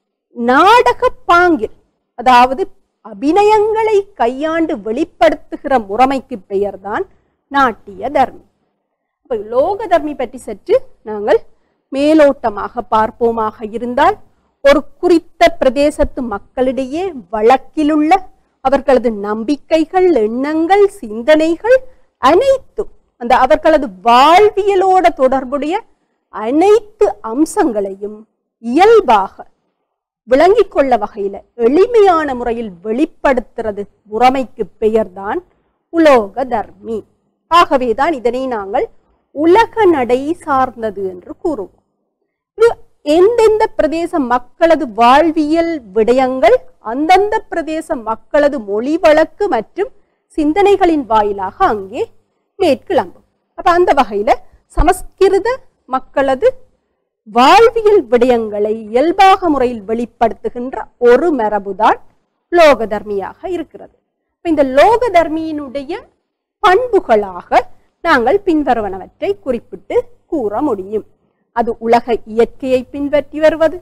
Speaker 1: நாடக பாங்கில் அதாவது அபிநயங்களை கையாண்டு வெளிப்படுத்துகிற முறைமைக்கு பெயர்தான் நாட்டிய தர்மி அப்ப லோக தர்மி பற்றி சற்று நாங்கள் மேலோட்டமாக பார்ப்போமாக இருந்தால் ஒரு குறித்த பிரதேசத்து மக்களிடையே வழக்கிலுள்ள அவர்களது நம்பிக்கைகள் எண்ணங்கள் சிந்தனைகள் அனைத்தும் அந்த அவர்களது வாழ்வியலோட தொடர்புடைய அனைத்து அம்சங்களையும் இயல்பாக விளங்கிக் கொள்ள வகையில எளிமையான முறையில் வெளிப்படுத்துறது முறைமைக்கு பெயர்தான் உலோக தர்மி ஆகவேதான் இதனை நாங்கள் உலக நடை சார்ந்தது என்று கூறுவோம் இது எந்தெந்த பிரதேச மக்களது வாழ்வியல் விடயங்கள் அந்தந்த பிரதேச மக்களது மொழி வழக்கு மற்றும் சிந்தனைகளின் வாயிலாக அங்கே மேற்கிளம்பும் அப்ப அந்த வகையில சமஸ்கிருத மக்களது வாழ்வியல் விடயங்களை இயல்பாக முறையில் வெளிப்படுத்துகின்ற ஒரு மரபுதான் லோக தர்மியாக இருக்கிறது இப்ப இந்த லோக தர்மியினுடைய பண்புகளாக நாங்கள் பின்வருவனவற்றை குறிப்பிட்டு கூற முடியும் அது உலக இயற்கையை பின்பற்றி வருவது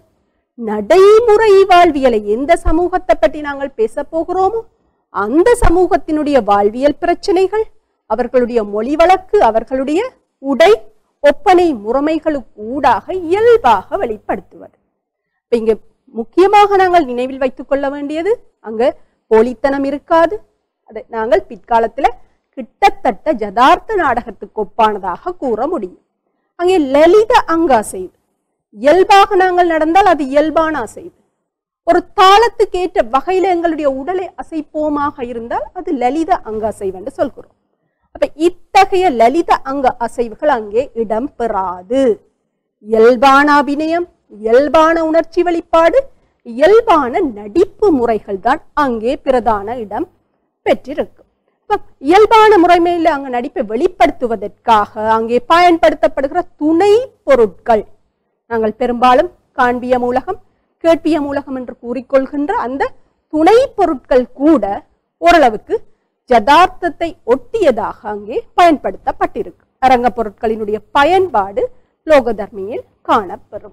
Speaker 1: நடைமுறை வாழ்வியலை எந்த சமூகத்தை பற்றி நாங்கள் பேச போகிறோமோ அந்த சமூகத்தினுடைய வாழ்வியல் பிரச்சனைகள் அவர்களுடைய மொழி வழக்கு அவர்களுடைய உடை ஒப்பனை முறைமைகளுக்கு ஊடாக இயல்பாக வெளிப்படுத்துவது இப்ப இங்க முக்கியமாக நாங்கள் நினைவில் வைத்துக் கொள்ள வேண்டியது அங்க போலித்தனம் இருக்காது அதை நாங்கள் பிற்காலத்துல கிட்டத்தட்ட ஜதார்த்த நாடகத்துக்கு ஒப்பானதாக கூற முடியும் அங்கே லலித அங்க அசைவு இயல்பாக நாங்கள் நடந்தால் அது இயல்பான அசைவு ஒரு தாளத்துக்கு ஏற்ற வகையில எங்களுடைய உடலை அசைப்போமாக இருந்தால் அது லலித அங்க அசைவு என்று சொல்கிறோம் அப்ப இத்தகைய லலித அங்க அசைவுகள் அங்கே இடம் பெறாது இயல்பான அபிநயம் இயல்பான உணர்ச்சி வெளிப்பாடு இயல்பான நடிப்பு முறைகள் தான் அங்கே பிரதான இடம் பெற்றிருக்கும் அப்ப இயல்பான முறைமையில அங்க நடிப்பை வெளிப்படுத்துவதற்காக அங்கே பயன்படுத்தப்படுகிற துணை பொருட்கள் நாங்கள் பெரும்பாலும் காண்பிய மூலகம் கேட்பிய மூலகம் என்று கூறிக்கொள்கின்ற அந்த துணை பொருட்கள் கூட ஓரளவுக்கு ஜதார்த்தத்தை ஒட்டியதாக அங்கே பயன்படுத்தப்பட்டிருக்கு அரங்க பொருட்களினுடைய பயன்பாடு லோகதர்மியில் காணப்பெறும்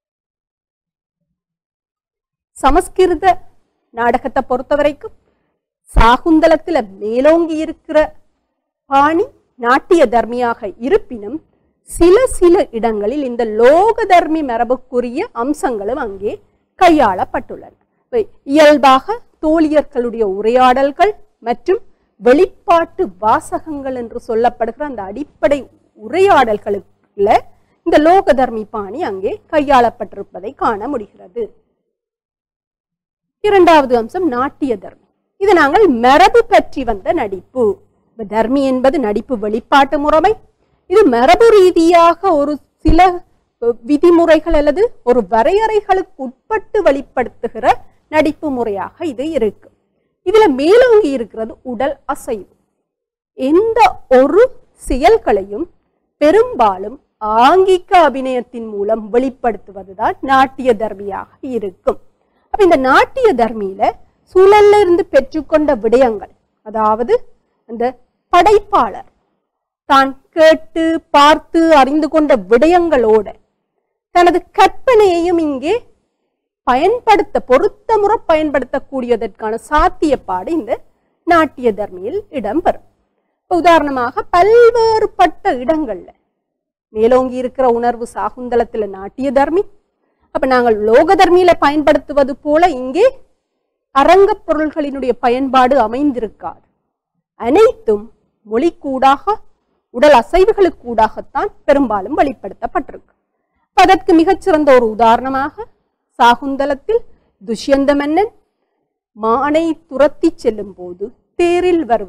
Speaker 1: சமஸ்கிருத நாடகத்தை பொறுத்த வரைக்கும் சாகுந்தலத்துல மேலோங்கி இருக்கிற பாணி நாட்டிய தர்மியாக இருப்பினும் சில சில இடங்களில் இந்த லோக தர்மி மரபுக்குரிய அம்சங்களும் அங்கே கையாளப்பட்டுள்ளன இப்ப இயல்பாக தோழியர்களுடைய உரையாடல்கள் மற்றும் வெளிப்பாட்டு வாசகங்கள் என்று சொல்லப்படுகிற அந்த அடிப்படை உரையாடல்களுக்குள்ள இந்த லோக தர்மி பாணி அங்கே கையாளப்பட்டிருப்பதை காண முடிகிறது இரண்டாவது அம்சம் நாட்டிய தர்மி இது நாங்கள் மரபு பற்றி வந்த நடிப்பு இப்ப தர்மி என்பது நடிப்பு வெளிப்பாட்டு முறைமை இது மரபு ரீதியாக ஒரு சில அஹ், விதிமுறைகள் அல்லது ஒரு வரையறைகளுக்கு உட்பட்டு வெளிப்படுத்துகிற நடிப்பு முறையாக இது இருக்கு இதுல மேலோங்கி இருக்கிறது உடல் அசைவு எந்த ஒரு செயல்களையும் பெரும்பாலும் ஆங்கிக்க அபிநயத்தின் மூலம் வெளிப்படுத்துவதுதான் நாட்டிய தர்மியாக இருக்கும் அப்ப இந்த நாட்டிய தர்மியில சூழல்ல இருந்து பெற்றுக்கொண்ட விடயங்கள் அதாவது அந்த படைப்பாளர் தான் கேட்டு பார்த்து அறிந்து கொண்ட விடயங்களோட தனது கற்பனையையும் இங்கே பயன்படுத்த பொருத்தமுறை பயன்படுத்தக்கூடியதற்கான சாத்தியப்பாடு இந்த நாட்டிய தர்மியில் இடம்பெறும் இப்ப உதாரணமாக பல்வேறுபட்ட இடங்கள்ல மேலோங்கி இருக்கிற உணர்வு சாகுந்தலத்துல நாட்டிய தர்மி அப்ப நாங்கள் லோக தர்மியில பயன்படுத்துவது போல இங்கே அரங்கப் பொருள்களினுடைய பயன்பாடு அமைந்திருக்காது அனைத்தும் மொழிக்கூடாக உடல் அசைவுகளுக்கூடாகத்தான் பெரும்பாலும் வெளிப்படுத்தப்பட்டிருக்கு அப்ப அதற்கு மிகச்சிறந்த ஒரு உதாரணமாக சாகுந்தலத்தில் துஷ்யந்த மன்னன் மானை துரத்தி செல்லும் போது தேரில் வருவது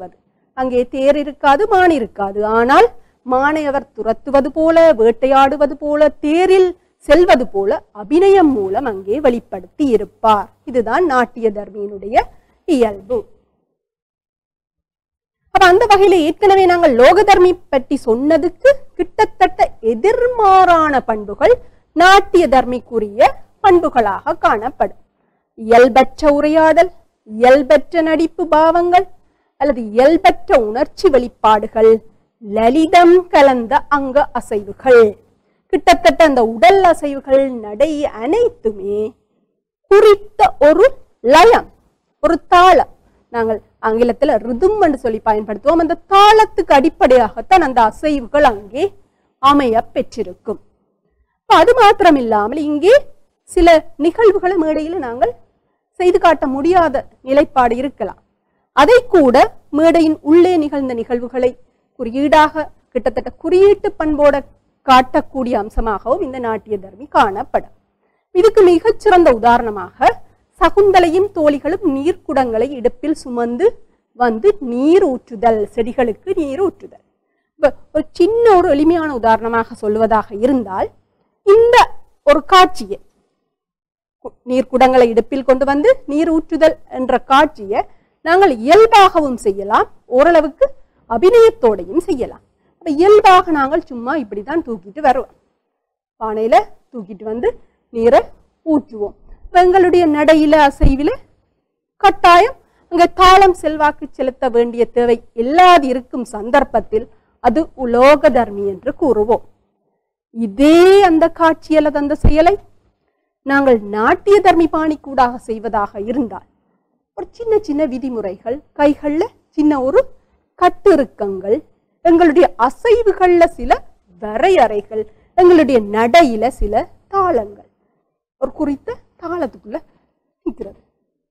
Speaker 1: அங்கே தேர் இருக்காது மான் இருக்காது ஆனால் மானை அவர் துரத்துவது போல வேட்டையாடுவது போல தேரில் செல்வது போல அபிநயம் மூலம் அங்கே வெளிப்படுத்தி இருப்பார் இதுதான் நாட்டிய தர்மியினுடைய இயல்பு அப்ப அந்த வகையில ஏற்கனவே நாங்கள் லோகதர்மி பற்றி சொன்னதுக்கு கிட்டத்தட்ட எதிர்மாறான பண்புகள் நாட்டிய தர்மிக்குரிய பண்புகளாக காணப்படும் இயல்பற்ற உரையாடல் இயல்பற்ற நடிப்பு பாவங்கள் அல்லது இயல்பற்ற உணர்ச்சி வெளிப்பாடுகள் லலிதம் கலந்த அங்க அசைவுகள் கிட்டத்தட்ட அந்த உடல் அசைவுகள் நடை அனைத்துமே குறித்த ஒரு லயம் ஒரு தாளம் நாங்கள் ஆங்கிலத்துல ரிதும் என்று சொல்லி பயன்படுத்துவோம் அந்த தாளத்துக்கு அடிப்படையாகத்தான் அந்த அசைவுகள் அங்கே அமைய பெற்றிருக்கும் அப்ப அது மாத்திரம் இல்லாமல் இங்கே சில நிகழ்வுகளை மேடையில் நாங்கள் செய்து காட்ட முடியாத நிலைப்பாடு இருக்கலாம் அதை கூட மேடையின் உள்ளே நிகழ்ந்த நிகழ்வுகளை குறியீடாக கிட்டத்தட்ட குறியீட்டு பண்போட காட்டக்கூடிய அம்சமாகவும் இந்த நாட்டிய தர்மி காணப்படும் இதுக்கு மிகச்சிறந்த உதாரணமாக சகுந்தலையும் தோழிகளும் நீர்க்குடங்களை இடுப்பில் சுமந்து வந்து நீர் ஊற்றுதல் செடிகளுக்கு நீர் ஊற்றுதல் இப்ப ஒரு சின்ன ஒரு எளிமையான உதாரணமாக சொல்லுவதாக இருந்தால் இந்த ஒரு காட்சியை கு- நீர்க்குடங்களை இடுப்பில் கொண்டு வந்து நீர் ஊற்றுதல் என்ற காட்சியை நாங்கள் இயல்பாகவும் செய்யலாம் ஓரளவுக்கு அபிநயத்தோடையும் செய்யலாம் அப்ப இயல்பாக நாங்கள் சும்மா இப்படிதான் தூக்கிட்டு வருவோம் பானையில தூக்கிட்டு வந்து நீரை ஊற்றுவோம் இப்ப எங்களுடைய நடையில அசைவில கட்டாயம் அங்க தாளம் செல்வாக்கு செலுத்த வேண்டிய தேவை இல்லாது இருக்கும் சந்தர்ப்பத்தில் அது உலோக தர்மி என்று கூறுவோம் இதே அந்த காட்சி அல்லது அந்த செயலை நாங்கள் நாட்டிய தர்மி பாணிக்கூடாக செய்வதாக இருந்தால் ஒரு சின்ன சின்ன விதிமுறைகள் கைகள்ல சின்ன ஒரு கட்டிருக்கங்கள் எங்களுடைய அசைவுகள்ல சில வரையறைகள் எங்களுடைய நடையில சில தாளங்கள் ஒரு குறித்த தாளத்துக்குள்ள நிற்கிறது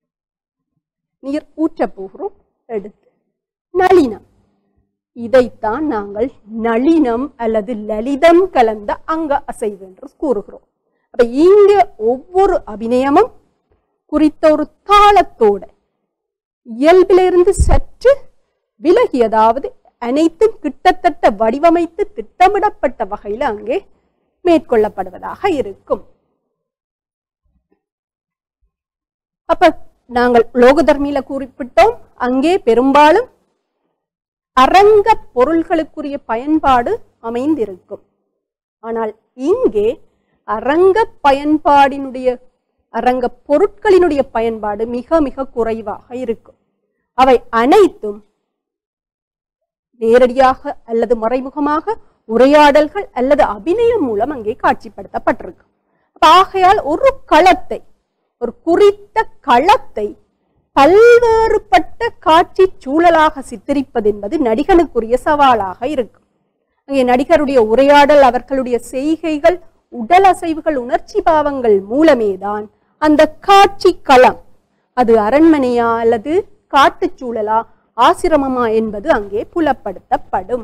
Speaker 1: நீர் ஊற்றப் போகிறோம் எடுத்து நளினம் இதைத்தான் நாங்கள் நளினம் அல்லது லலிதம் கலந்த அங்க அசைவு என்று கூறுகிறோம் அப்ப இங்க ஒவ்வொரு அபிநயமும் குறித்த ஒரு தாளத்தோட இயல்பிலிருந்து சற்று விலகி அதாவது அனைத்தும் கிட்டத்தட்ட வடிவமைத்து திட்டமிடப்பட்ட வகையில் அங்கே மேற்கொள்ளப்படுவதாக இருக்கும் அப்ப நாங்கள் லோகதர்மியில குறிப்பிட்டோம் அங்கே பெரும்பாலும் அரங்க பொருள்களுக்குரிய பயன்பாடு அமைந்திருக்கும் ஆனால் இங்கே அரங்க பயன்பாடினுடைய அரங்க பொருட்களினுடைய பயன்பாடு மிக மிக குறைவாக இருக்கும் அவை அனைத்தும் நேரடியாக அல்லது மறைமுகமாக உரையாடல்கள் அல்லது அபிநயம் மூலம் அங்கே காட்சிப்படுத்தப்பட்டிருக்கு அப்ப ஆகையால் ஒரு களத்தை ஒரு குறித்த களத்தை பல்வேறுபட்ட காட்சி சூழலாக சித்தரிப்பது என்பது நடிகனுக்குரிய சவாலாக இருக்கும் அங்கே நடிகருடைய உரையாடல் அவர்களுடைய செய்கைகள் உடல் அசைவுகள் உணர்ச்சி பாவங்கள் மூலமேதான் அந்த காட்சி களம் அது அரண்மனையா அல்லது காட்டுச் சூழலா ஆசிரமமா என்பது அங்கே புலப்படுத்தப்படும்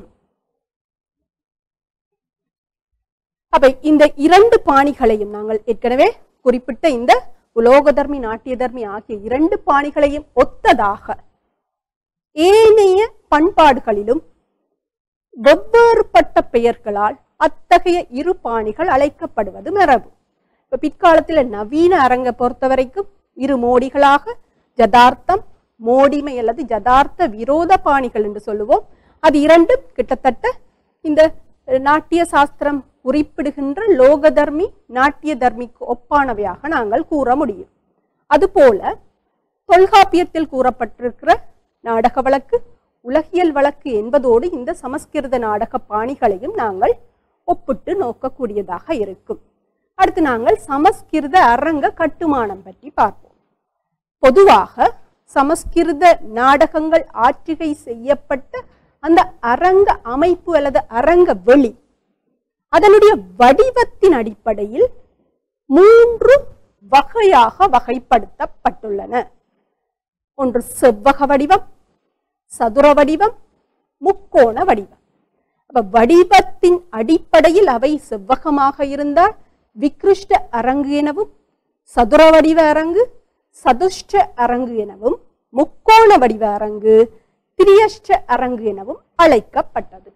Speaker 1: அப்ப இந்த இரண்டு பாணிகளையும் நாங்கள் ஏற்கனவே குறிப்பிட்ட இந்த உலோகதர்மி நாட்டியதர்மி ஆகிய இரண்டு பாணிகளையும் ஒத்ததாக ஏனைய பண்பாடுகளிலும் வெவ்வேறுபட்ட பெயர்களால் அத்தகைய இரு பாணிகள் அழைக்கப்படுவது மரபு இப்ப பிற்காலத்துல நவீன அரங்க பொறுத்த வரைக்கும் இரு மோடிகளாக ஜதார்த்தம் மோடிமை அல்லது ஜதார்த்த விரோத பாணிகள் என்று சொல்லுவோம் அது இரண்டும் கிட்டத்தட்ட இந்த நாட்டிய சாஸ்திரம் குறிப்பிடுகின்ற லோகதர்மி நாட்டிய தர்மிக்கு ஒப்பானவையாக நாங்கள் கூற முடியும் அதுபோல தொல்காப்பியத்தில் கூறப்பட்டிருக்கிற நாடக வழக்கு உலகியல் வழக்கு என்பதோடு இந்த சமஸ்கிருத நாடக பாணிகளையும் நாங்கள் ஒப்பிட்டு நோக்கக்கூடியதாக இருக்கும் அடுத்து நாங்கள் சமஸ்கிருத அரங்க கட்டுமானம் பற்றி பார்ப்போம் பொதுவாக சமஸ்கிருத நாடகங்கள் ஆற்றுகை செய்யப்பட்ட அந்த அரங்க அமைப்பு அல்லது அரங்க வெளி அதனுடைய வடிவத்தின் அடிப்படையில் மூன்று வகையாக வகைப்படுத்தப்பட்டுள்ளன ஒன்று செவ்வக வடிவம் சதுர வடிவம் முக்கோண வடிவம் அப்ப வடிவத்தின் அடிப்படையில் அவை செவ்வகமாக இருந்தால் விக்ருஷ்ட அரங்கு எனவும் சதுர வடிவ அரங்கு சதுஷ்ட அரங்கு எனவும் முக்கோண வடிவ அரங்கு திரியஷ்ட அரங்கு எனவும் அழைக்கப்பட்டது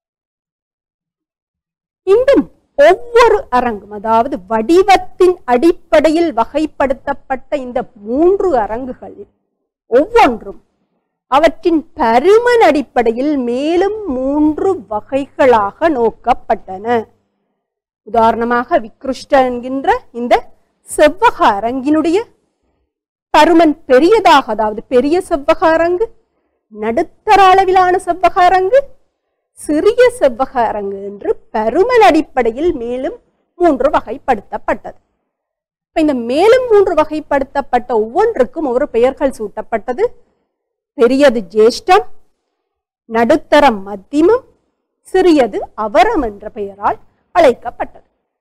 Speaker 1: இந்த ஒவ்வொரு அரங்கும் அதாவது வடிவத்தின் அடிப்படையில் வகைப்படுத்தப்பட்ட இந்த மூன்று அரங்குகளில் ஒவ்வொன்றும் அவற்றின் பருமன் அடிப்படையில் மேலும் மூன்று வகைகளாக நோக்கப்பட்டன உதாரணமாக விக்ருஷ்ட என்கின்ற இந்த செவ்வக அரங்கினுடைய பருமன் பெரியதாக அதாவது பெரிய செவ்வக அரங்கு நடுத்தர அளவிலான செவ்வக அரங்கு சிறிய செவ்வக அரங்கு என்று பருமன் அடிப்படையில் மேலும் மூன்று வகைப்படுத்தப்பட்டது இப்ப இந்த மேலும் மூன்று வகைப்படுத்தப்பட்ட ஒவ்வொன்றுக்கும் ஒரு பெயர்கள் சூட்டப்பட்டது பெரியது ஜேஷ்டம் நடுத்தரம் மத்தியமம் சிறியது அவரம் என்ற பெயரால் அழைக்கப்பட்டது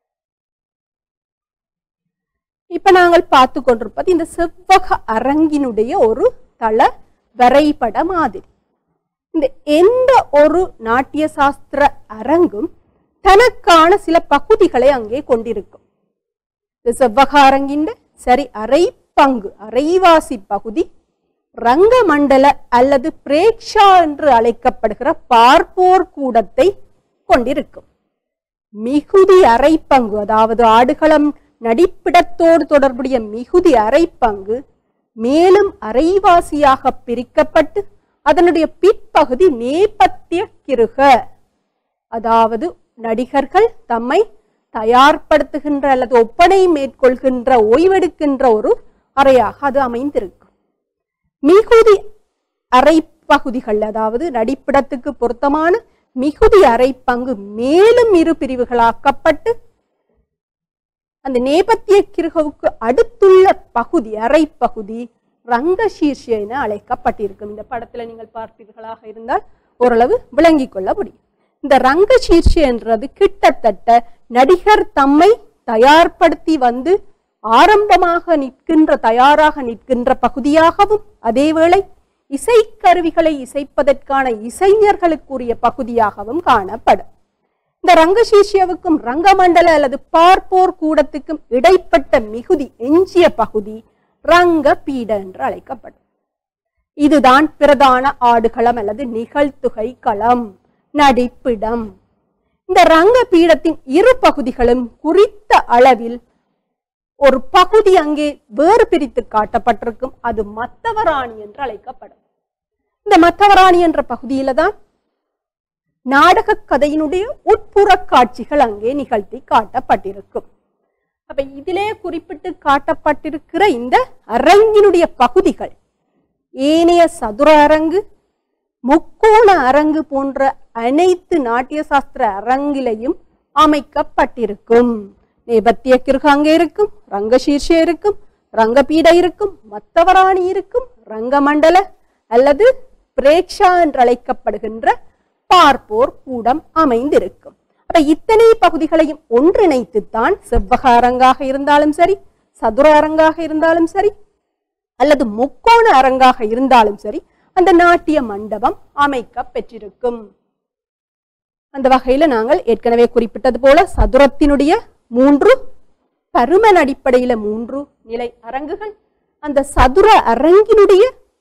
Speaker 1: இப்ப நாங்கள் பார்த்து கொண்டிருப்பது இந்த செவ்வக அரங்கினுடைய ஒரு தள வரைபட மாதிரி இந்த எந்த ஒரு நாட்டிய சாஸ்திர அரங்கும் தனக்கான சில பகுதிகளை அங்கே கொண்டிருக்கும் இந்த செவ்வக அரங்கின் சரி அரை பங்கு அரைவாசி பகுதி ரங்கமண்டல அல்லது பிரேக்ஷா என்று அழைக்கப்படுகிற பார்ப்போர் கூடத்தை கொண்டிருக்கும் மிகுதி அரைப்பங்கு அதாவது ஆடுகளம் நடிப்பிடத்தோடு தொடர்புடைய மிகுதி அரைப்பங்கு மேலும் அரைவாசியாக பிரிக்கப்பட்டு அதனுடைய பிற்பகுதி நேபத்திய கிருக அதாவது நடிகர்கள் தம்மை தயார்படுத்துகின்ற அல்லது ஒப்பனை மேற்கொள்கின்ற ஓய்வெடுக்கின்ற ஒரு அறையாக அது அமைந்திருக்கும் மிகுதி அரைப்பகுதிகள் அதாவது நடிப்பிடத்துக்கு பொருத்தமான மிகுதி அரைப்பங்கு மேலும் இரு பிரிவுகளாக்கப்பட்டு அந்த நேபத்திய கிருகவுக்கு அடுத்துள்ள பகுதி அரைப்பகுதி ரங்கசீர்ஷ என அழைக்கப்பட்டிருக்கும் இந்த படத்துல நீங்கள் பார்ப்பீர்களாக இருந்தால் ஓரளவு விளங்கிக் கொள்ள முடியும் இந்த ரங்கசீர்ஷ என்றது கிட்டத்தட்ட நடிகர் தம்மை தயார்படுத்தி வந்து ஆரம்பமாக நிற்கின்ற தயாராக நிற்கின்ற பகுதியாகவும் அதேவேளை இசைக்கருவிகளை இசைப்பதற்கான இசைஞர்களுக்குரிய பகுதியாகவும் காணப்படும் இந்த ரங்கசீர்ஷியவுக்கும் ரங்கமண்டல அல்லது பார்ப்போர் கூடத்துக்கும் இடைப்பட்ட மிகுதி எஞ்சிய பகுதி ரங்க பீட என்று அழைக்கப்படும் இதுதான் பிரதான ஆடுகளம் அல்லது நிகழ்த்துகை களம் நடிப்பிடம் இந்த ரங்க பீடத்தின் இரு பகுதிகளும் குறித்த அளவில் ஒரு பகுதி அங்கே வேறு பிரித்து காட்டப்பட்டிருக்கும் அது மத்தவராணி என்று அழைக்கப்படும் இந்த மத்தவராணி என்ற பகுதியில தான் நாடக கதையினுடைய உட்புற காட்சிகள் அங்கே நிகழ்த்தி காட்டப்பட்டிருக்கும் அப்ப இதிலே குறிப்பிட்டு காட்டப்பட்டிருக்கிற இந்த அரங்கினுடைய பகுதிகள் ஏனைய சதுர அரங்கு முக்கோண அரங்கு போன்ற அனைத்து நாட்டிய சாஸ்திர அரங்கிலையும் அமைக்கப்பட்டிருக்கும் நேபத்திய கிருக அங்கே இருக்கும் ரங்கசீர்ஷ இருக்கும் ரங்கபீட இருக்கும் மத்தவராணி இருக்கும் ரங்கமண்டல அல்லது பிரேக்ஷா என்று அழைக்கப்படுகின்ற பார்ப்போர் கூடம் அமைந்திருக்கும் அப்ப இத்தனை பகுதிகளையும் ஒன்றிணைத்துத்தான் செவ்வக அரங்காக இருந்தாலும் சரி சதுர அரங்காக இருந்தாலும் சரி அல்லது முக்கோண அரங்காக இருந்தாலும் சரி அந்த நாட்டிய மண்டபம் அமைக்க பெற்றிருக்கும் அந்த வகையில நாங்கள் ஏற்கனவே குறிப்பிட்டது போல சதுரத்தினுடைய மூன்று பருமன் அடிப்படையில மூன்று நிலை அரங்குகள் அந்த சதுர அரங்கினுடைய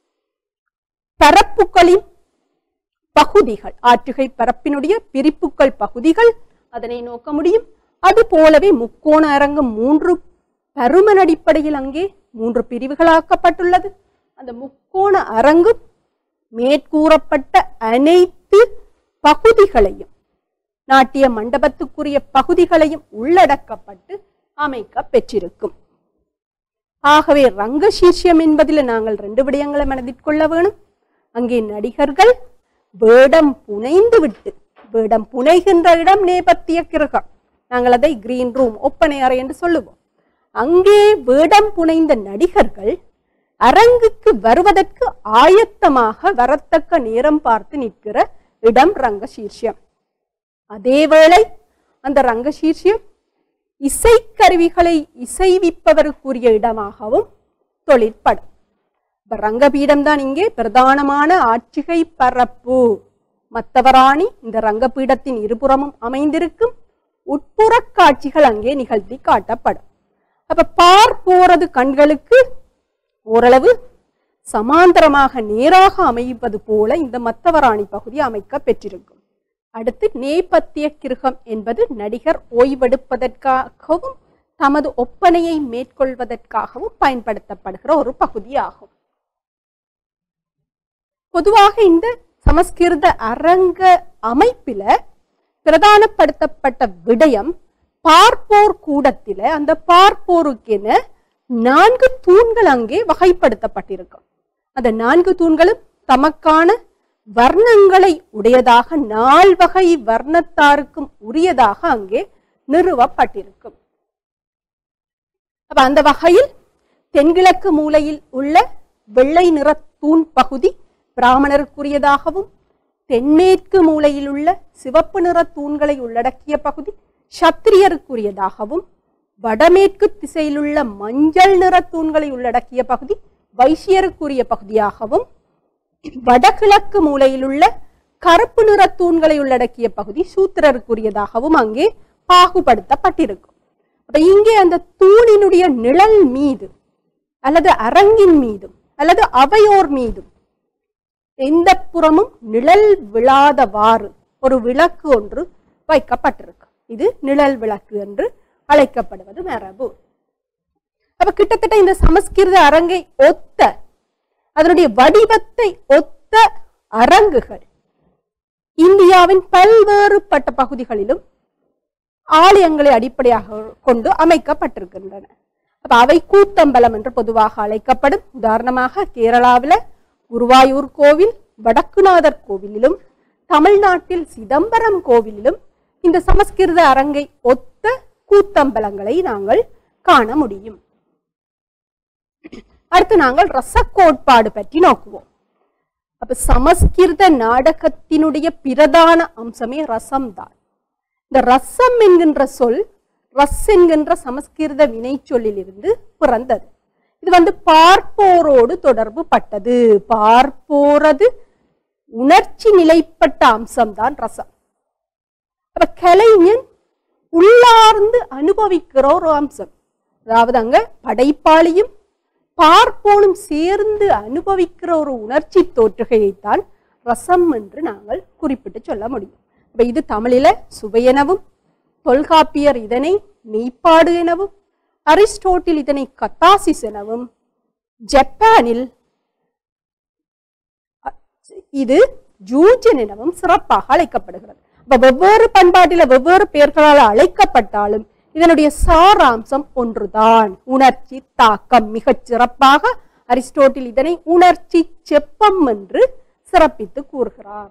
Speaker 1: பரப்புகளின் பகுதிகள் ஆற்றுகை பரப்பினுடைய பிரிப்புகள் பகுதிகள் அதனை நோக்க முடியும் அது போலவே முக்கோண அரங்கு மூன்று பருமன் அடிப்படையில் அங்கே மூன்று பிரிவுகளாக்கப்பட்டுள்ளது அந்த முக்கோண அரங்கு மேற்கூறப்பட்ட அனைத்து பகுதிகளையும் நாட்டிய மண்டபத்துக்குரிய பகுதிகளையும் உள்ளடக்கப்பட்டு அமைக்க பெற்றிருக்கும் ஆகவே ரங்கசீர்ஷியம் என்பதில் நாங்கள் ரெண்டு விடயங்களை மனதில் கொள்ள வேணும் அங்கே நடிகர்கள் வேடம் புனைந்து விட்டு வேடம் புனைகின்ற இடம் நேபத்திய கிரகம் நாங்கள் அதை கிரீன் ரூம் ஒப்பனை அறை என்று சொல்லுவோம் அங்கே வேடம் புனைந்த நடிகர்கள் அரங்குக்கு வருவதற்கு ஆயத்தமாக வரத்தக்க நேரம் பார்த்து நிற்கிற இடம் ரங்கசீர்ஷியம் அதேவேளை அந்த ரங்கசீர்ஷியம் இசைக்கருவிகளை இசைவிப்பவருக்குரிய இடமாகவும் தொழிற்படும் இப்ப ரங்கபீடம் தான் இங்கே பிரதானமான ஆட்சிகை பரப்பு மத்தவராணி இந்த ரங்கபீடத்தின் இருபுறமும் அமைந்திருக்கும் உட்புற காட்சிகள் அங்கே நிகழ்த்தி காட்டப்படும் அப்ப பார் போறது கண்களுக்கு ஓரளவு சமாந்தரமாக நேராக அமைவது போல இந்த மத்தவராணி பகுதி அமைக்க பெற்றிருக்கும் அடுத்து நேபத்திய கிருகம் என்பது நடிகர் ஓய்வெடுப்பதற்காகவும் தமது ஒப்பனையை மேற்கொள்வதற்காகவும் பயன்படுத்தப்படுகிற ஒரு பகுதியாகும் பொதுவாக இந்த சமஸ்கிருத அரங்க அமைப்பில பிரதானப்படுத்தப்பட்ட விடயம் பார்ப்போர் கூடத்தில அந்த பார்ப்போருக்கென நான்கு தூண்கள் அங்கே வகைப்படுத்தப்பட்டிருக்கும் அந்த நான்கு தூண்களும் தமக்கான வர்ணங்களை உடையதாக நால்வகை வர்ணத்தாருக்கும் உரியதாக அங்கே நிறுவப்பட்டிருக்கும் அப்ப அந்த வகையில் தென்கிழக்கு மூலையில் உள்ள வெள்ளை நிற தூண் பகுதி பிராமணருக்குரியதாகவும் தென்மேற்கு மூலையில் உள்ள சிவப்பு நிற தூண்களை உள்ளடக்கிய பகுதி சத்திரியருக்குரியதாகவும் வடமேற்கு திசையிலுள்ள மஞ்சள் நிற தூண்களை உள்ளடக்கிய பகுதி வைசியருக்குரிய பகுதியாகவும் வடகிழக்கு மூலையிலுள்ள கருப்பு நிற தூண்களை உள்ளடக்கிய பகுதி சூத்திரருக்குரியதாகவும் அங்கே பாகுபடுத்தப்பட்டிருக்கும் அப்ப இங்கே அந்த தூணினுடைய நிழல் மீது அல்லது அரங்கின் மீதும் அல்லது அவையோர் மீதும் எந்த புறமும் நிழல் விழாதவாறு ஒரு விளக்கு ஒன்று வைக்கப்பட்டிருக்கு இது நிழல் விளக்கு என்று அழைக்கப்படுவது மரபு அப்ப கிட்டத்தட்ட இந்த சமஸ்கிருத அரங்கை ஒத்த அதனுடைய வடிவத்தை ஒத்த அரங்குகள் இந்தியாவின் பல்வேறுபட்ட பகுதிகளிலும் ஆலயங்களை அடிப்படையாக கொண்டு அமைக்கப்பட்டிருக்கின்றன அப்ப அவை கூத்தம்பலம் என்று பொதுவாக அழைக்கப்படும் உதாரணமாக கேரளாவில் குருவாயூர் கோவில் வடக்குநாதர் கோவிலிலும் தமிழ்நாட்டில் சிதம்பரம் கோவிலிலும் இந்த சமஸ்கிருத அரங்கை ஒத்த கூத்தம்பலங்களை நாங்கள் காண முடியும் அடுத்து நாங்கள் ரச கோட்பாடு பற்றி நோக்குவோம் அப்ப சமஸ்கிருத நாடகத்தினுடைய பிரதான அம்சமே ரசம்தான் இந்த ரசம் என்கின்ற சொல் ரஸ் என்கின்ற சமஸ்கிருத வினை சொல்லிலிருந்து பிறந்தது இது வந்து பார்ப்போரோடு தொடர்பு பட்டது பார்ப்போரது உணர்ச்சி நிலைப்பட்ட அம்சம்தான் ரசம் அப்ப கலைஞன் உள்ளார்ந்து அனுபவிக்கிற ஒரு அம்சம் அதாவது அங்க படைப்பாளியும் பார்ப்போனும் சேர்ந்து அனுபவிக்கிற ஒரு உணர்ச்சி தோற்றுகையைத்தான் ரசம் என்று நாங்கள் குறிப்பிட்டு சொல்ல முடியும் அப்ப இது தமிழில சுவையெனவும் தொல்காப்பியர் இதனை மெய்ப்பாடு எனவும் அரிஸ்டோட்டில் இதனை கத்தாசிஸ் எனவும் ஜப்பானில் அ- இது ஜூஜன் எனவும் சிறப்பாக அழைக்கப்படுகிறது அப்ப வெவ்வேறு பண்பாட்டில வெவ்வேறு பெயர்களால் அழைக்கப்பட்டாலும் இதனுடைய சாராம்சம் ஒன்றுதான் உணர்ச்சி தாக்கம் மிகச் சிறப்பாக அரிஸ்டோட்டில் இதனை உணர்ச்சி செப்பம் என்று சிறப்பித்து கூறுகிறார்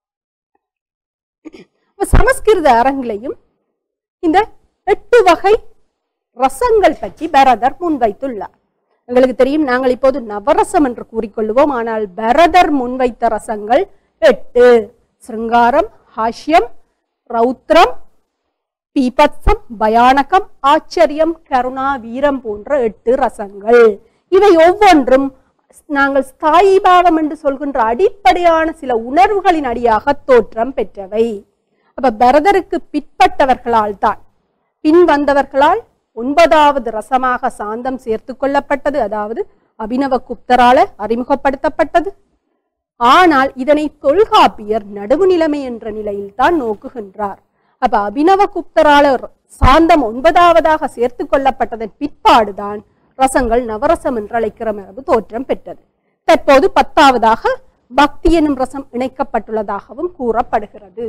Speaker 1: அப்ப சமஸ்கிருத அரங்கிலையும் இந்த எட்டு வகை ரசங்கள் பற்றி பரதர் முன்வைத்துள்ளார் எங்களுக்கு தெரியும் நாங்கள் இப்போது நவரசம் என்று கூறிக்கொள்வோம் ஆனால் பரதர் முன்வைத்த ரசங்கள் எட்டு சிருங்காரம் ஹாஷ்யம் ரௌத்ரம் பீபத்சம் பயானகம் ஆச்சரியம் கருணா வீரம் போன்ற எட்டு ரசங்கள் இவை ஒவ்வொன்றும் நாங்கள் ஸ்தாயி பாவம் என்று சொல்கின்ற அடிப்படையான சில உணர்வுகளின் அடியாக தோற்றம் பெற்றவை அப்ப பரதருக்கு பிற்பட்டவர்களால் தான் பின் வந்தவர்களால் ஒன்பதாவது ரசமாக சாந்தம் சேர்த்து கொள்ளப்பட்டது அதாவது அபினவ குப்தரால அறிமுகப்படுத்தப்பட்டது ஆனால் இதனை தொல்காப்பியர் நடுவு நிலைமை என்ற நிலையில் தான் நோக்குகின்றார் அப்ப அபினவ குப்தரால சாந்தம் ஒன்பதாவதாக சேர்த்து கொள்ளப்பட்டதன் பிற்பாடுதான் ரசங்கள் நவரசம் என்று அழைக்கிற மரபு தோற்றம் பெற்றது தற்போது பத்தாவதாக பக்தி எனும் ரசம் இணைக்கப்பட்டுள்ளதாகவும் கூறப்படுகிறது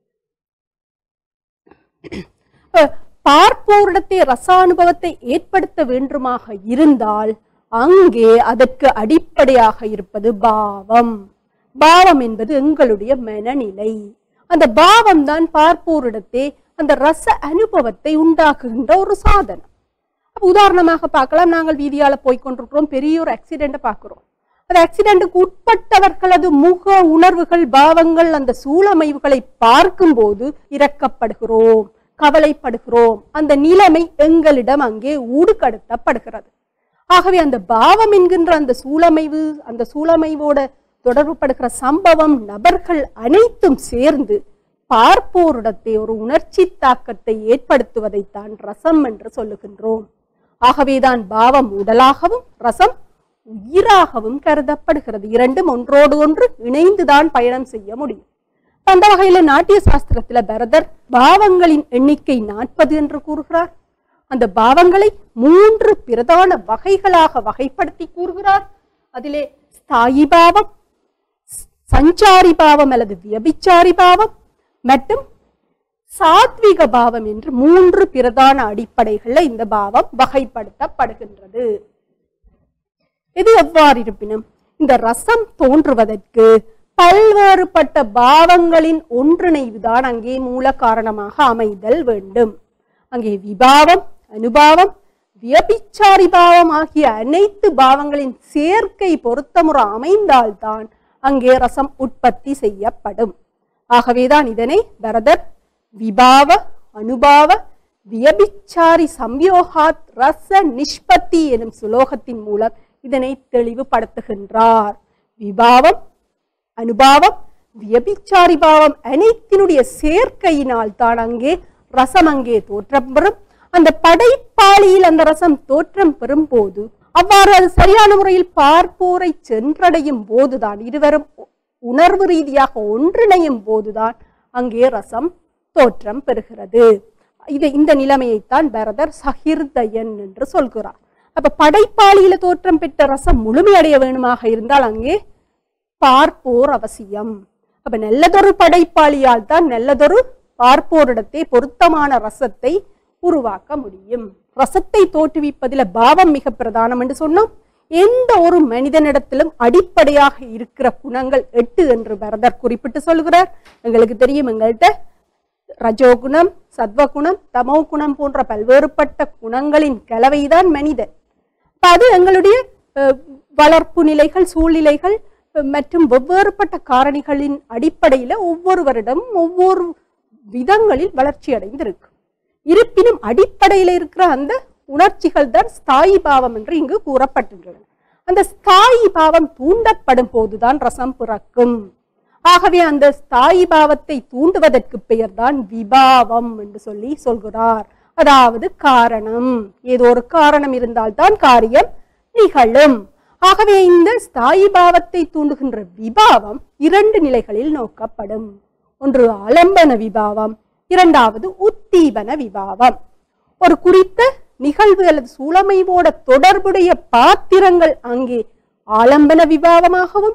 Speaker 1: அஹ் பார்ப்போரிடத்தை ரசானுபவத்தை ஏற்படுத்த வேண்டுமாக இருந்தால் அங்கே அதற்கு அடிப்படையாக இருப்பது பாவம் பாவம் என்பது எங்களுடைய மனநிலை அந்த பாவம் தான் பார்ப்போரிடத்தே அந்த ரச அனுபவத்தை உண்டாக்குகின்ற ஒரு சாதனம் அப்ப உதாரணமாக பார்க்கலாம் நாங்கள் வீதியால போய் கொண்டிருக்கிறோம் பெரிய ஒரு ஆக்சிடென்ட்டை பார்க்கிறோம் அந்த ஆக்சிடென்ட்டுக்கு உட்பட்டவர்களது முக உணர்வுகள் பாவங்கள் அந்த சூழமைவுகளை பார்க்கும்போது இரக்கப்படுகிறோம் கவலைப்படுகிறோம் அந்த நிலைமை எங்களிடம் அங்கே ஊடுகடுத்தப்படுகிறது ஆகவே அந்த பாவம் என்கின்ற அந்த சூழமைவு அந்த சூழமைவோட தொடர்புபடுகிற சம்பவம் நபர்கள் அனைத்தும் சேர்ந்து பார்ப்போரிடத்தை ஒரு உணர்ச்சி தாக்கத்தை ஏற்படுத்துவதைத்தான் ரசம் என்று சொல்லுகின்றோம் ஆகவேதான் பாவம் உடலாகவும் ரசம் உயிராகவும் கருதப்படுகிறது இரண்டும் ஒன்றோடு ஒன்று இணைந்துதான் பயணம் செய்ய முடியும் அந்த வகையில நாட்டிய சாஸ்திரத்துல பரதர் பாவங்களின் எண்ணிக்கை நாற்பது என்று கூறுகிறார் அந்த பாவங்களை மூன்று பிரதான வகைகளாக வகைப்படுத்தி கூறுகிறார் அதிலே ஸ்தாயி பாவம் சஞ்சாரி பாவம் அல்லது வியபிச்சாரி பாவம் மற்றும் சாத்விக பாவம் என்று மூன்று பிரதான அடிப்படைகள்ல இந்த பாவம் வகைப்படுத்தப்படுகின்றது இது எவ்வாறு இருப்பினும் இந்த ரசம் தோன்றுவதற்கு பல்வேறுபட்ட பாவங்களின் ஒன்றிணைவுதான் அங்கே மூல காரணமாக அமைதல் வேண்டும் அங்கே விபாவம் அனுபாவம் வியபிச்சாரி பாவம் ஆகிய அனைத்து பாவங்களின் சேர்க்கை பொருத்தமுறை அமைந்தால்தான் அங்கே ரசம் உற்பத்தி செய்யப்படும் ஆகவேதான் இதனை பரதர் விபாவ அனுபாவ வியபிச்சாரி சம்யோகாத் ரச நிஷ்பத்தி எனும் சுலோகத்தின் மூலம் இதனை தெளிவுபடுத்துகின்றார் விபாவம் அனுபாவம் வியபிச்சாரி பாவம் அனைத்தினுடைய சேர்க்கையினால் தான் அங்கே ரசம் அங்கே தோற்றம் பெறும் அந்த படைப்பாளியில் அந்த ரசம் தோற்றம் பெறும் போது அவ்வாறு அது சரியான முறையில் பார்ப்போரை சென்றடையும் போதுதான் இருவரும் உ- உணர்வு ரீதியாக ஒன்றிணையும் போதுதான் அங்கே ரசம் தோற்றம் பெறுகிறது இது இந்த நிலைமையைத்தான் பரதர் சகிர்தயன் என்று சொல்கிறார் அப்ப படைப்பாளியில தோற்றம் பெற்ற ரசம் முழுமையடைய வேணுமாக இருந்தால் அங்கே பார்ப்போர் அவசியம் அப்ப நல்லதொரு படைப்பாளியால் தான் நல்லதொரு பார்ப்போரிடத்தே பொருத்தமான ரசத்தை உருவாக்க முடியும் ரசத்தை தோற்றுவிப்பதில் பாவம் மிக பிரதானம் என்று சொன்னோம் எந்த ஒரு மனிதனிடத்திலும் அடிப்படையாக இருக்கிற குணங்கள் எட்டு என்று பரதர் குறிப்பிட்டு சொல்கிறார் எங்களுக்கு தெரியும் எங்கள்கிட்ட ரஜோகுணம் சத்வகுணம் தமோ குணம் போன்ற பல்வேறுபட்ட குணங்களின் கலவைதான் மனிதன் அப்ப அது எங்களுடைய அஹ், வளர்ப்பு நிலைகள் சூழ்நிலைகள் அஹ், மற்றும் வெவ்வேறுபட்ட காரணிகளின் அடிப்படையில ஒவ்வொருவரிடம் ஒவ்வொரு விதங்களில் வளர்ச்சி அடைந்திருக்கு இருப்பினும் அடிப்படையில இருக்கிற அந்த உணர்ச்சிகள் தான் ஸ்தாயி பாவம் என்று இங்கு கூறப்பட்டுள்ளன அந்த ஸ்தாயி பாவம் தூண்டப்படும் போதுதான் ரசம் பிறக்கும் ஆகவே அந்த ஸ்தாயி பாவத்தை தூண்டுவதற்கு பெயர்தான் விபாவம் என்று சொல்லி சொல்கிறார் அதாவது காரணம் ஏதோ ஒரு காரணம் இருந்தால்தான் காரியம் நிகழும் ஆகவே இந்த ஸ்தாயி பாவத்தை தூண்டுகின்ற விபாவம் இரண்டு நிலைகளில் நோக்கப்படும் ஒன்று ஆலம்பன விபாவம் இரண்டாவது உத்தீபன விபாவம் ஒரு குறித்த நிகழ்வு அல்லது சூழமைவோட தொடர்புடைய பாத்திரங்கள் அங்கே ஆலம்பன விபாவமாகவும்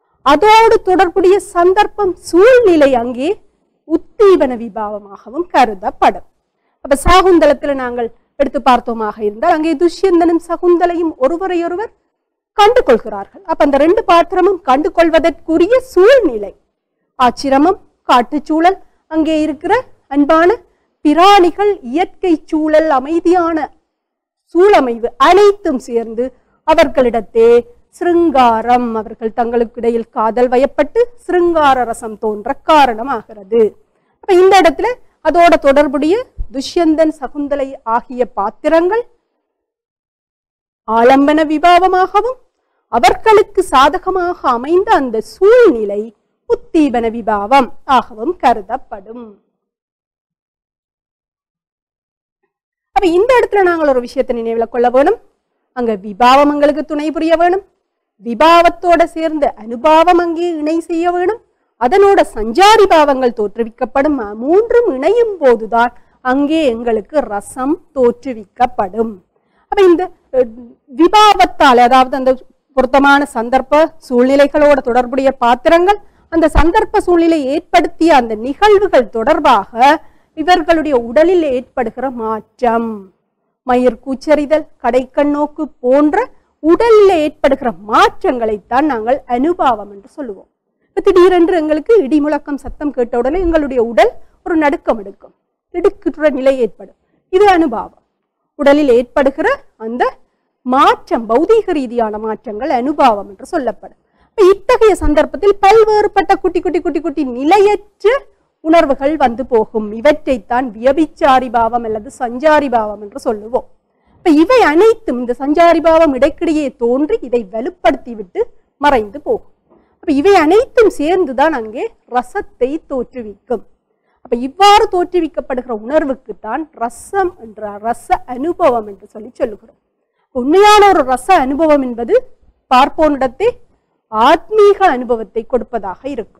Speaker 1: அதோடு தொடர்புடைய சந்தர்ப்பம் சூழ்நிலை அங்கே உத்தீபன விபாவமாகவும் கருதப்படும் அப்ப சாகுந்தலத்துல நாங்கள் எடுத்து பார்த்தோமாக இருந்தால் அங்கே துஷ்யந்தனும் சகுந்தலையும் ஒருவரையொருவர் கண்டு கொள்கிறார்கள் அப்ப அந்த ரெண்டு பாத்திரமும் கண்டு கொள்வதற்குரிய சூழ்நிலை ஆச்சிரமம் காட்டுச்சூழல் அங்கே இருக்கிற அன்பான பிராணிகள் இயற்கை சூழல் அமைதியான சூழமைவு அனைத்தும் சேர்ந்து அவர்களிடத்தே சிருங்காரம் அவர்கள் தங்களுக்கு இடையில் காதல் வயப்பட்டு சிருங்கார ரசம் தோன்ற காரணமாகிறது அப்ப இந்த இடத்துல அதோட தொடர்புடைய துஷ்யந்தன் சகுந்தலை ஆகிய பாத்திரங்கள் ஆலம்பன விபாவமாகவும் அவர்களுக்கு சாதகமாக அமைந்த அந்த சூழ்நிலை உத்தீபன விபாவம் ஆகவும் கருதப்படும் அப்ப இந்த இடத்துல நாங்கள் ஒரு விஷயத்தை நினைவுல கொள்ள வேணும் அங்க விபாவம் எங்களுக்கு துணை புரிய வேணும் விபாவத்தோட சேர்ந்த அனுபாவம் அங்கே இணை செய்ய வேணும் அதனோட சஞ்சாரி பாவங்கள் தோற்றுவிக்கப்படும் அ- மூன்றும் இணையும் போதுதான் அங்கே எங்களுக்கு ரசம் தோற்றுவிக்கப்படும் அப்ப இந்த அஹ், விபாவத்தால் அதாவது அந்த பொருத்தமான சந்தர்ப்ப சூழ்நிலைகளோட தொடர்புடைய பாத்திரங்கள் அந்த சந்தர்ப்ப சூழ்நிலை ஏற்படுத்திய அந்த நிகழ்வுகள் தொடர்பாக இவர்களுடைய உடலில் ஏற்படுகிற மாற்றம் மயிர் கூச்சரிதல் கடைக்கண்ணோக்கு போன்ற உடலில் ஏற்படுகிற மாற்றங்களைத்தான் நாங்கள் அனுபாவம் என்று சொல்லுவோம் இப்ப திடீரென்று எங்களுக்கு இடி முழக்கம் சத்தம் கேட்ட உடனே எங்களுடைய உடல் ஒரு நடுக்கம் எடுக்கும் திடுக்குற்ற நிலை ஏற்படும் இது அனுபாவம் உடலில் ஏற்படுகிற அந்த மாற்றம் பௌதீக ரீதியான மாற்றங்கள் அனுபாவம் என்று சொல்லப்படும் இப்ப இத்தகைய சந்தர்ப்பத்தில் பல்வேறுபட்ட குட்டி குட்டி குட்டி குட்டி நிலையற்ற உணர்வுகள் வந்து போகும் இவற்றைத்தான் வியபிச்சாரி பாவம் அல்லது சஞ்சாரி பாவம் என்று சொல்லுவோம் இப்ப இவை அனைத்தும் இந்த சஞ்சாரி பாவம் இடைக்கிடையே தோன்றி இதை வலுப்படுத்தி விட்டு மறைந்து போகும் அப்ப இவை அனைத்தும் சேர்ந்துதான் அங்கே ரசத்தை தோற்றுவிக்கும் அப்ப இவ்வாறு தோற்றுவிக்கப்படுகிற உணர்வுக்கு தான் ரசம் என்ற ரச அனுபவம் என்று சொல்லி சொல்லுகிறோம் உண்மையான ஒரு ரச அனுபவம் என்பது பார்ப்போனிடத்தே ஆத்மீக அனுபவத்தை கொடுப்பதாக இருக்கும்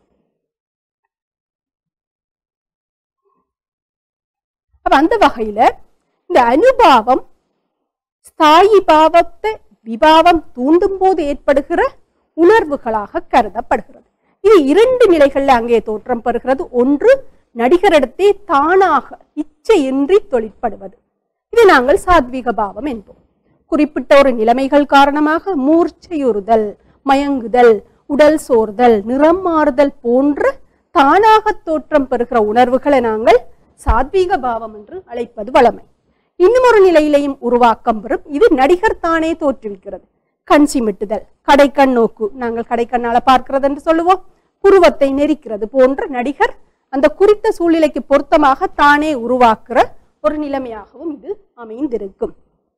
Speaker 1: அப்ப அந்த வகையில இந்த அனுபாவம் ஸ்தாயி பாவத்தை விபாவம் தூண்டும் போது ஏற்படுகிற உணர்வுகளாக கருதப்படுகிறது இது இரண்டு நிலைகள்ல அங்கே தோற்றம் பெறுகிறது ஒன்று நடிகரிடத்தே தானாக இச்சையின்றி தொழிற்படுவது இது நாங்கள் சாத்வீக பாவம் என்போம் குறிப்பிட்ட ஒரு நிலைமைகள் காரணமாக மூர்ச்சையுறுதல் மயங்குதல் உடல் சோர்தல் நிறம் மாறுதல் போன்ற தானாக தோற்றம் பெறுகிற உணர்வுகளை நாங்கள் சாத்வீக பாவம் என்று அழைப்பது வழமை இன்னும் ஒரு நிலையிலையும் உருவாக்கம் பெறும் இது நடிகர் தானே தோற்றுவிக்கிறது கண் சிமிட்டுதல் கடைக்கண் நோக்கு நாங்கள் கடைக்கண்ணால பார்க்கிறது என்று சொல்லுவோம் புருவத்தை நெரிக்கிறது போன்ற நடிகர் அந்த குறித்த சூழ்நிலைக்கு பொருத்தமாக தானே உருவாக்குற ஒரு நிலைமையாகவும் இது அமைந்திருக்கும்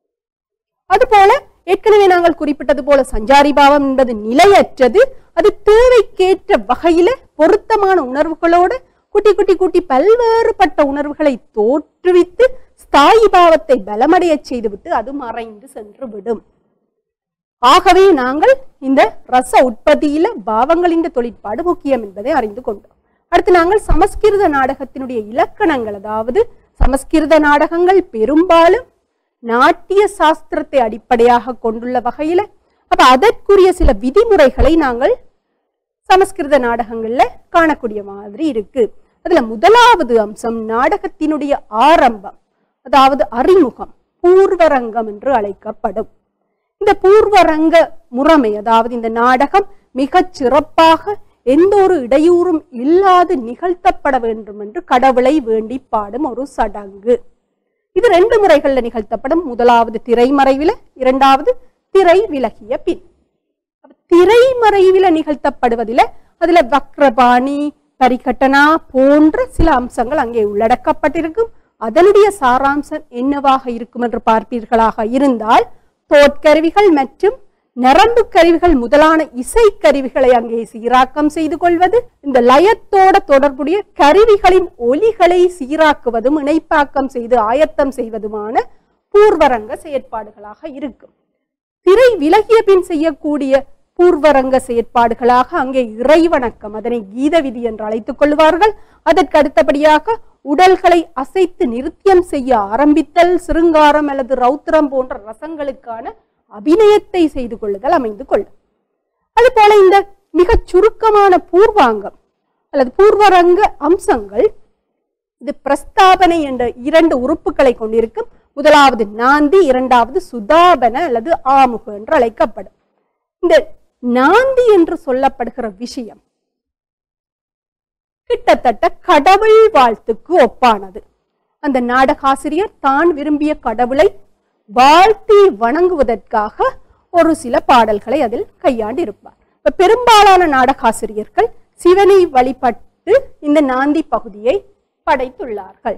Speaker 1: அதுபோல ஏற்கனவே நாங்கள் குறிப்பிட்டது போல சஞ்சாரி பாவம் என்பது நிலையற்றது அது தேவைக்கேற்ற வகையில பொருத்தமான உணர்வுகளோடு குட்டி குட்டி குட்டி பல்வேறுபட்ட உணர்வுகளை தோற்றுவித்து ஸ்தாயி பாவத்தை பலமடைய செய்துவிட்டு அது மறைந்து சென்று விடும் ஆகவே நாங்கள் இந்த ரச உற்பத்தியில பாவங்களின் தொழிற்பாடு முக்கியம் என்பதை அறிந்து கொண்டோம் அடுத்து நாங்கள் சமஸ்கிருத நாடகத்தினுடைய இலக்கணங்கள் அதாவது சமஸ்கிருத நாடகங்கள் பெரும்பாலும் நாட்டிய சாஸ்திரத்தை அடிப்படையாக கொண்டுள்ள வகையில அப்ப அதற்குரிய சில விதிமுறைகளை நாங்கள் சமஸ்கிருத நாடகங்கள்ல காணக்கூடிய மாதிரி இருக்கு அதுல முதலாவது அம்சம் நாடகத்தினுடைய ஆரம்பம் அதாவது அறிமுகம் பூர்வரங்கம் என்று அழைக்கப்படும் இந்த பூர்வரங்க முறைமை அதாவது இந்த நாடகம் மிகச் சிறப்பாக எந்த ஒரு இடையூறும் இல்லாது நிகழ்த்தப்பட வேண்டும் என்று கடவுளை வேண்டி பாடும் ஒரு சடங்கு இது ரெண்டு முறைகள்ல நிகழ்த்தப்படும் முதலாவது திரைமறைவில இரண்டாவது திரை விலகிய பின் அப்ப திரைமறைவில நிகழ்த்தப்படுவதில அதுல வக்ரபாணி பரிகட்டனா போன்ற சில அம்சங்கள் அங்கே உள்ளடக்கப்பட்டிருக்கும் அதனுடைய சாராம்சம் என்னவாக இருக்கும் என்று பார்ப்பீர்களாக இருந்தால் தோற்கருவிகள் மற்றும் நரம்பு கருவிகள் முதலான இசை கருவிகளை அங்கே சீராக்கம் செய்து கொள்வது இந்த லயத்தோட தொடர்புடைய கருவிகளின் ஒலிகளை சீராக்குவதும் இணைப்பாக்கம் செய்து ஆயத்தம் செய்வதுமான பூர்வரங்க செயற்பாடுகளாக இருக்கும் திரை விலகிய பின் செய்யக்கூடிய பூர்வரங்க செயற்பாடுகளாக அங்கே இறைவணக்கம் அதனை கீத விதி என்று அழைத்துக் கொள்வார்கள் அதற்கு அடுத்தபடியாக உடல்களை அசைத்து நிருத்தியம் செய்ய ஆரம்பித்தல் சிருங்காரம் அல்லது ரௌத்திரம் போன்ற ரசங்களுக்கான அபிநயத்தை செய்து கொள்ளுதல் அமைந்து கொள்ளும் அதுபோல இந்த மிகச் சுருக்கமான பூர்வாங்கம் அல்லது பூர்வரங்க அம்சங்கள் இது பிரஸ்தாபனை என்ற இரண்டு உறுப்புகளை கொண்டிருக்கும் முதலாவது நாந்தி இரண்டாவது சுதாபன அல்லது ஆமுக என்று அழைக்கப்படும் இந்த நாந்தி என்று சொல்லப்படுகிற விஷயம் கிட்டத்தட்ட கடவுள் வாழ்த்துக்கு ஒப்பானது அந்த நாடகாசிரியர் தான் விரும்பிய கடவுளை வாழ்த்தி வணங்குவதற்காக ஒரு சில பாடல்களை அதில் கையாண்டு இருப்பார் இப்ப பெரும்பாலான நாடகாசிரியர்கள் சிவனை வழிபட்டு இந்த நாந்தி பகுதியை படைத்துள்ளார்கள்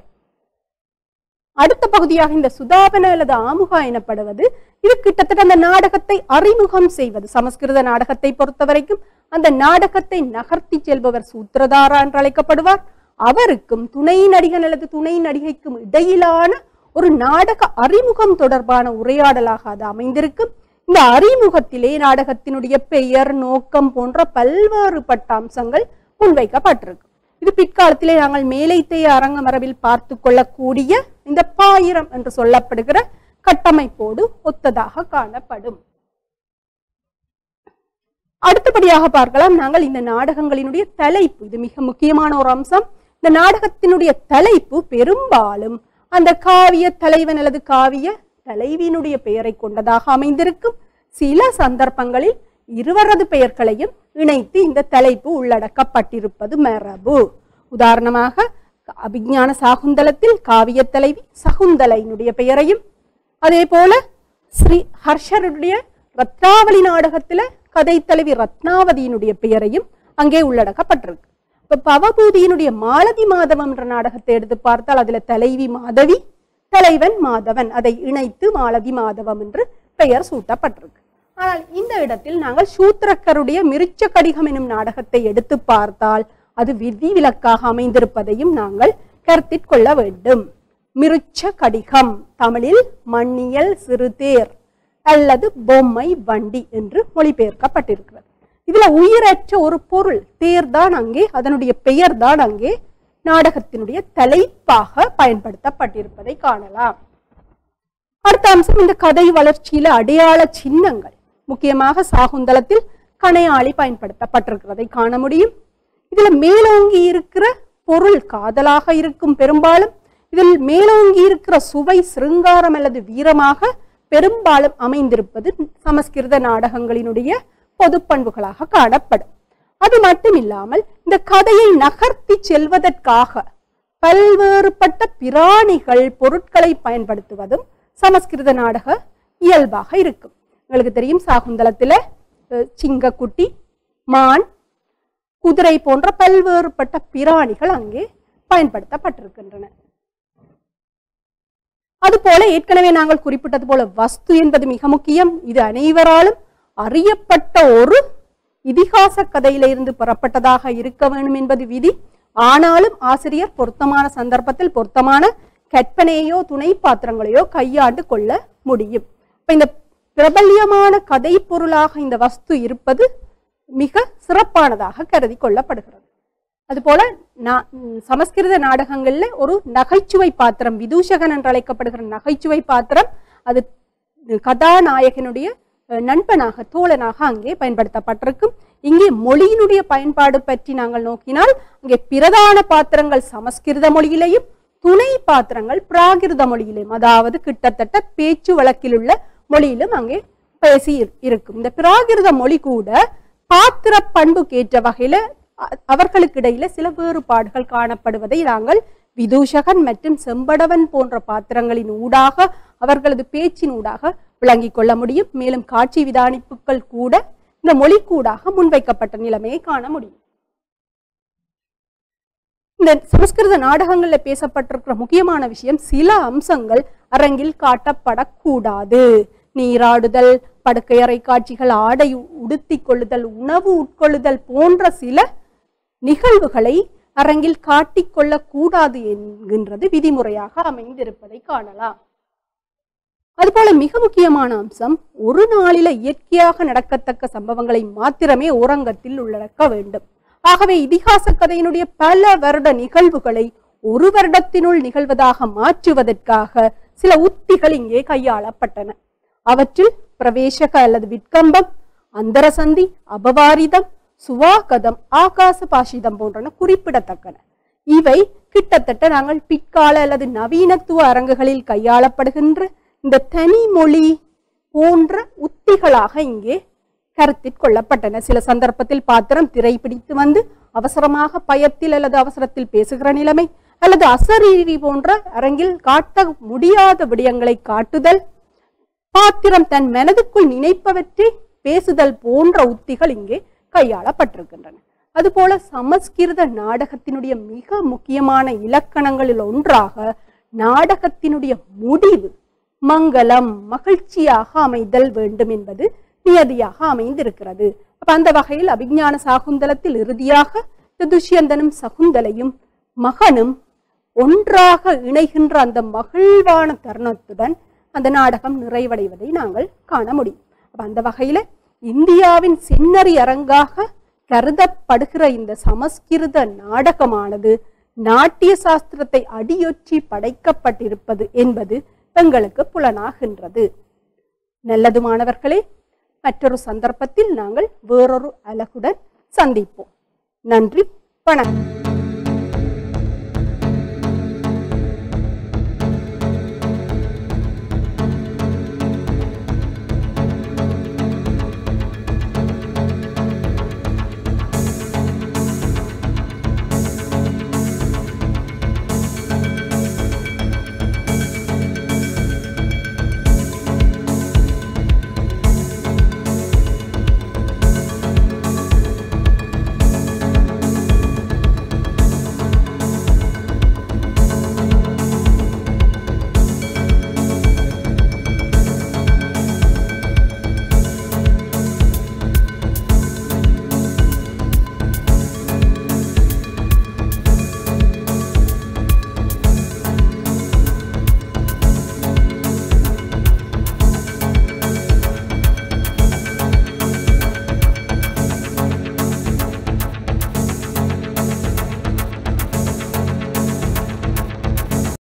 Speaker 1: அடுத்த பகுதியாக இந்த சுதாபன அல்லது ஆமுகா எனப்படுவது இது கிட்டத்தட்ட அந்த நாடகத்தை அறிமுகம் செய்வது சமஸ்கிருத நாடகத்தை பொறுத்த வரைக்கும் அந்த நாடகத்தை நகர்த்தி செல்பவர் சூத்திரதாரா என்று அழைக்கப்படுவார் அவருக்கும் துணை நடிகன் அல்லது துணை நடிகைக்கும் இடையிலான ஒரு நாடக அறிமுகம் தொடர்பான உரையாடலாக அது அமைந்திருக்கும் இந்த அறிமுகத்திலே நாடகத்தினுடைய பெயர் நோக்கம் போன்ற பல்வேறுபட்ட அம்சங்கள் முன்வைக்கப்பட்டிருக்கும் இது பிற்காலத்திலே நாங்கள் மேலைத்தேய அரங்க மரபில் பார்த்து கொள்ளக்கூடிய இந்த பாயிரம் என்று சொல்லப்படுகிற கட்டமைப்போடு ஒத்ததாக காணப்படும் அடுத்தபடியாக பார்க்கலாம் நாங்கள் இந்த நாடகங்களினுடைய தலைப்பு இது மிக முக்கியமான ஒரு அம்சம் இந்த நாடகத்தினுடைய தலைப்பு பெரும்பாலும் அந்த காவிய தலைவன் அல்லது காவிய தலைவியினுடைய பெயரை கொண்டதாக அமைந்திருக்கும் சில சந்தர்ப்பங்களில் இருவரது பெயர்களையும் இணைத்து இந்த தலைப்பு உள்ளடக்கப்பட்டிருப்பது மரபு உதாரணமாக அபிஞான சாகுந்தலத்தில் காவிய தலைவி சகுந்தலையினுடைய பெயரையும் அதே போல ஸ்ரீ ஹர்ஷருடைய ரத்னாவளி நாடகத்துல கதை தலைவி ரத்னாவதியினுடைய பெயரையும் அங்கே உள்ளடக்கப்பட்டிருக்கு இப்ப பவபூதியினுடைய மாலதி மாதவம் என்ற நாடகத்தை எடுத்து பார்த்தால் அதுல தலைவி மாதவி தலைவன் மாதவன் அதை இணைத்து மாலதி மாதவம் என்று பெயர் சூட்டப்பட்டிருக்கு ஆனால் இந்த இடத்தில் நாங்கள் சூத்திரக்கருடைய மிருச்ச கடிகம் எனும் நாடகத்தை எடுத்து பார்த்தால் அது விதிவிலக்காக அமைந்திருப்பதையும் நாங்கள் கருத்தில் கொள்ள வேண்டும் மிருச்ச கடிகம் தமிழில் மண்ணியல் சிறுதேர் அல்லது பொம்மை வண்டி என்று மொழிபெயர்க்கப்பட்டிருக்கிறது இதுல உயிரற்ற ஒரு பொருள் தேர்தான் அங்கே அதனுடைய பெயர் தான் அங்கே நாடகத்தினுடைய தலைப்பாக பயன்படுத்தப்பட்டிருப்பதை காணலாம் அடுத்த அம்சம் இந்த கதை வளர்ச்சியில அடையாள சின்னங்கள் முக்கியமாக சாகுந்தலத்தில் கணையாளி பயன்படுத்தப்பட்டிருக்கிறதை காண முடியும் இதுல மேலோங்கி இருக்கிற பொருள் காதலாக இருக்கும் பெரும்பாலும் இதில் மேலோங்கி இருக்கிற சுவை சிருங்காரம் அல்லது வீரமாக பெரும்பாலும் அமைந்திருப்பது சமஸ்கிருத நாடகங்களினுடைய பொது பண்புகளாக காணப்படும் அது மட்டும் இல்லாமல் இந்த கதையை நகர்த்தி செல்வதற்காக பல்வேறுபட்ட பிராணிகள் பொருட்களை பயன்படுத்துவதும் சமஸ்கிருத நாடக இயல்பாக இருக்கும் உங்களுக்கு தெரியும் சாகுந்தலத்துல அஹ், சிங்கக்குட்டி மான் குதிரை போன்ற பல்வேறுபட்ட பிராணிகள் அங்கே பயன்படுத்தப்பட்டிருக்கின்றன அதுபோல ஏற்கனவே நாங்கள் குறிப்பிட்டது போல வஸ்து என்பது மிக முக்கியம் இது அனைவராலும் அறியப்பட்ட ஒரு இதிகாச கதையிலிருந்து பெறப்பட்டதாக இருக்க வேண்டும் என்பது விதி ஆனாலும் ஆசிரியர் பொருத்தமான சந்தர்ப்பத்தில் பொருத்தமான கற்பனையோ துணை பாத்திரங்களையோ கையாண்டு கொள்ள முடியும் இப்ப இந்த பிரபல்யமான கதை பொருளாக இந்த வஸ்து இருப்பது மிக சிறப்பானதாக கருதி கொள்ளப்படுகிறது அதுபோல நா- ம், சமஸ்கிருத நாடகங்கள்ல ஒரு நகைச்சுவை பாத்திரம் விதூஷகன் என்று அழைக்கப்படுகிற நகைச்சுவை பாத்திரம் அது கதாநாயகனுடைய அஹ், நண்பனாக தோழனாக அங்கே பயன்படுத்தப்பட்டிருக்கும் இங்கே மொழியினுடைய பயன்பாடு பற்றி நாங்கள் நோக்கினால் இங்கே பிரதான பாத்திரங்கள் சமஸ்கிருத மொழியிலேயும் துணை பாத்திரங்கள் பிராகிருத மொழியிலும் அதாவது கிட்டத்தட்ட பேச்சு வழக்கில் உள்ள மொழியிலும் அங்கே பேசி இரு- இருக்கும் இந்த பிராகிருத மொழி கூட பாத்திர பண்புக்கேற்ற வகையில அ- அவர்களுக்கு இடையில சில வேறுபாடுகள் காணப்படுவதை நாங்கள் விதூஷகன் மற்றும் செம்படவன் போன்ற பாத்திரங்களின் ஊடாக அவர்களது பேச்சின் ஊடாக விளங்கிக் கொள்ள முடியும் மேலும் காட்சி விதானிப்புகள் கூட இந்த மொழி கூடாக முன்வைக்கப்பட்ட நிலைமையை காண முடியும் இந்த சமஸ்கிருத நாடகங்கள்ல பேசப்பட்டிருக்கிற முக்கியமான விஷயம் சில அம்சங்கள் அரங்கில் காட்டப்படக்கூடாது நீராடுதல் படுக்கையறை காட்சிகள் ஆடை உடுத்திக் கொள்ளுதல் உணவு உட்கொள்ளுதல் போன்ற சில நிகழ்வுகளை அரங்கில் காட்டிக் கொள்ளக்கூடாது என்கின்றது விதிமுறையாக அமைந்திருப்பதை காணலாம் அதுபோல மிக முக்கியமான அம்சம் ஒரு நாளில இயற்கையாக நடக்கத்தக்க சம்பவங்களை மாத்திரமே ஓரங்கத்தில் உள்ளடக்க வேண்டும் ஆகவே இதிகாச கதையினுடைய பல வருட நிகழ்வுகளை ஒரு வருடத்தினுள் நிகழ்வதாக மாற்றுவதற்காக சில உத்திகள் இங்கே கையாளப்பட்டன அவற்றில் பிரவேசக அல்லது விட்கம்பம் அந்தரசந்தி அபவாரிதம் சுவாகதம் ஆகாச பாஷிதம் போன்றன குறிப்பிடத்தக்கன இவை கிட்டத்தட்ட நாங்கள் பிற்கால அல்லது நவீனத்துவ அரங்குகளில் கையாளப்படுகின்ற இந்த தனி மொழி போன்ற உத்திகளாக இங்கே கருத்தில் கொள்ளப்பட்டன சில சந்தர்ப்பத்தில் பாத்திரம் திரை பிடித்து வந்து அவசரமாக பயத்தில் அல்லது அவசரத்தில் பேசுகிற நிலைமை அல்லது அசரீரி போன்ற அரங்கில் காட்ட முடியாத விடயங்களை காட்டுதல் பாத்திரம் தன் மனதுக்குள் நினைப்பவற்றை பேசுதல் போன்ற உத்திகள் இங்கே கையாளப்பட்டிருக்கின்றன அதுபோல சமஸ்கிருத நாடகத்தினுடைய மிக முக்கியமான இலக்கணங்களில் ஒன்றாக நாடகத்தினுடைய முடிவு மங்களம் மகிழ்ச்சியாக அமைதல் வேண்டும் என்பது நியதியாக அமைந்திருக்கிறது அப்ப அந்த வகையில் அபிஞான சாகுந்தலத்தில் இறுதியாக இந்த துஷ்யந்தனும் சகுந்தலையும் மகனும் ஒன்றாக இணைகின்ற அந்த மகிழ்வான தருணத்துடன் அந்த நாடகம் நிறைவடைவதை நாங்கள் காண முடியும் அப்ப அந்த வகையில இந்தியாவின் சின்னறி அரங்காக கருதப்படுகிற இந்த சமஸ்கிருத நாடகமானது நாட்டிய சாஸ்திரத்தை அடியொற்றி படைக்கப்பட்டிருப்பது என்பது எங்களுக்கு புலனாகின்றது நல்லது மாணவர்களே மற்றொரு சந்தர்ப்பத்தில் நாங்கள் வேறொரு அழகுடன் சந்திப்போம் நன்றி வணக்கம்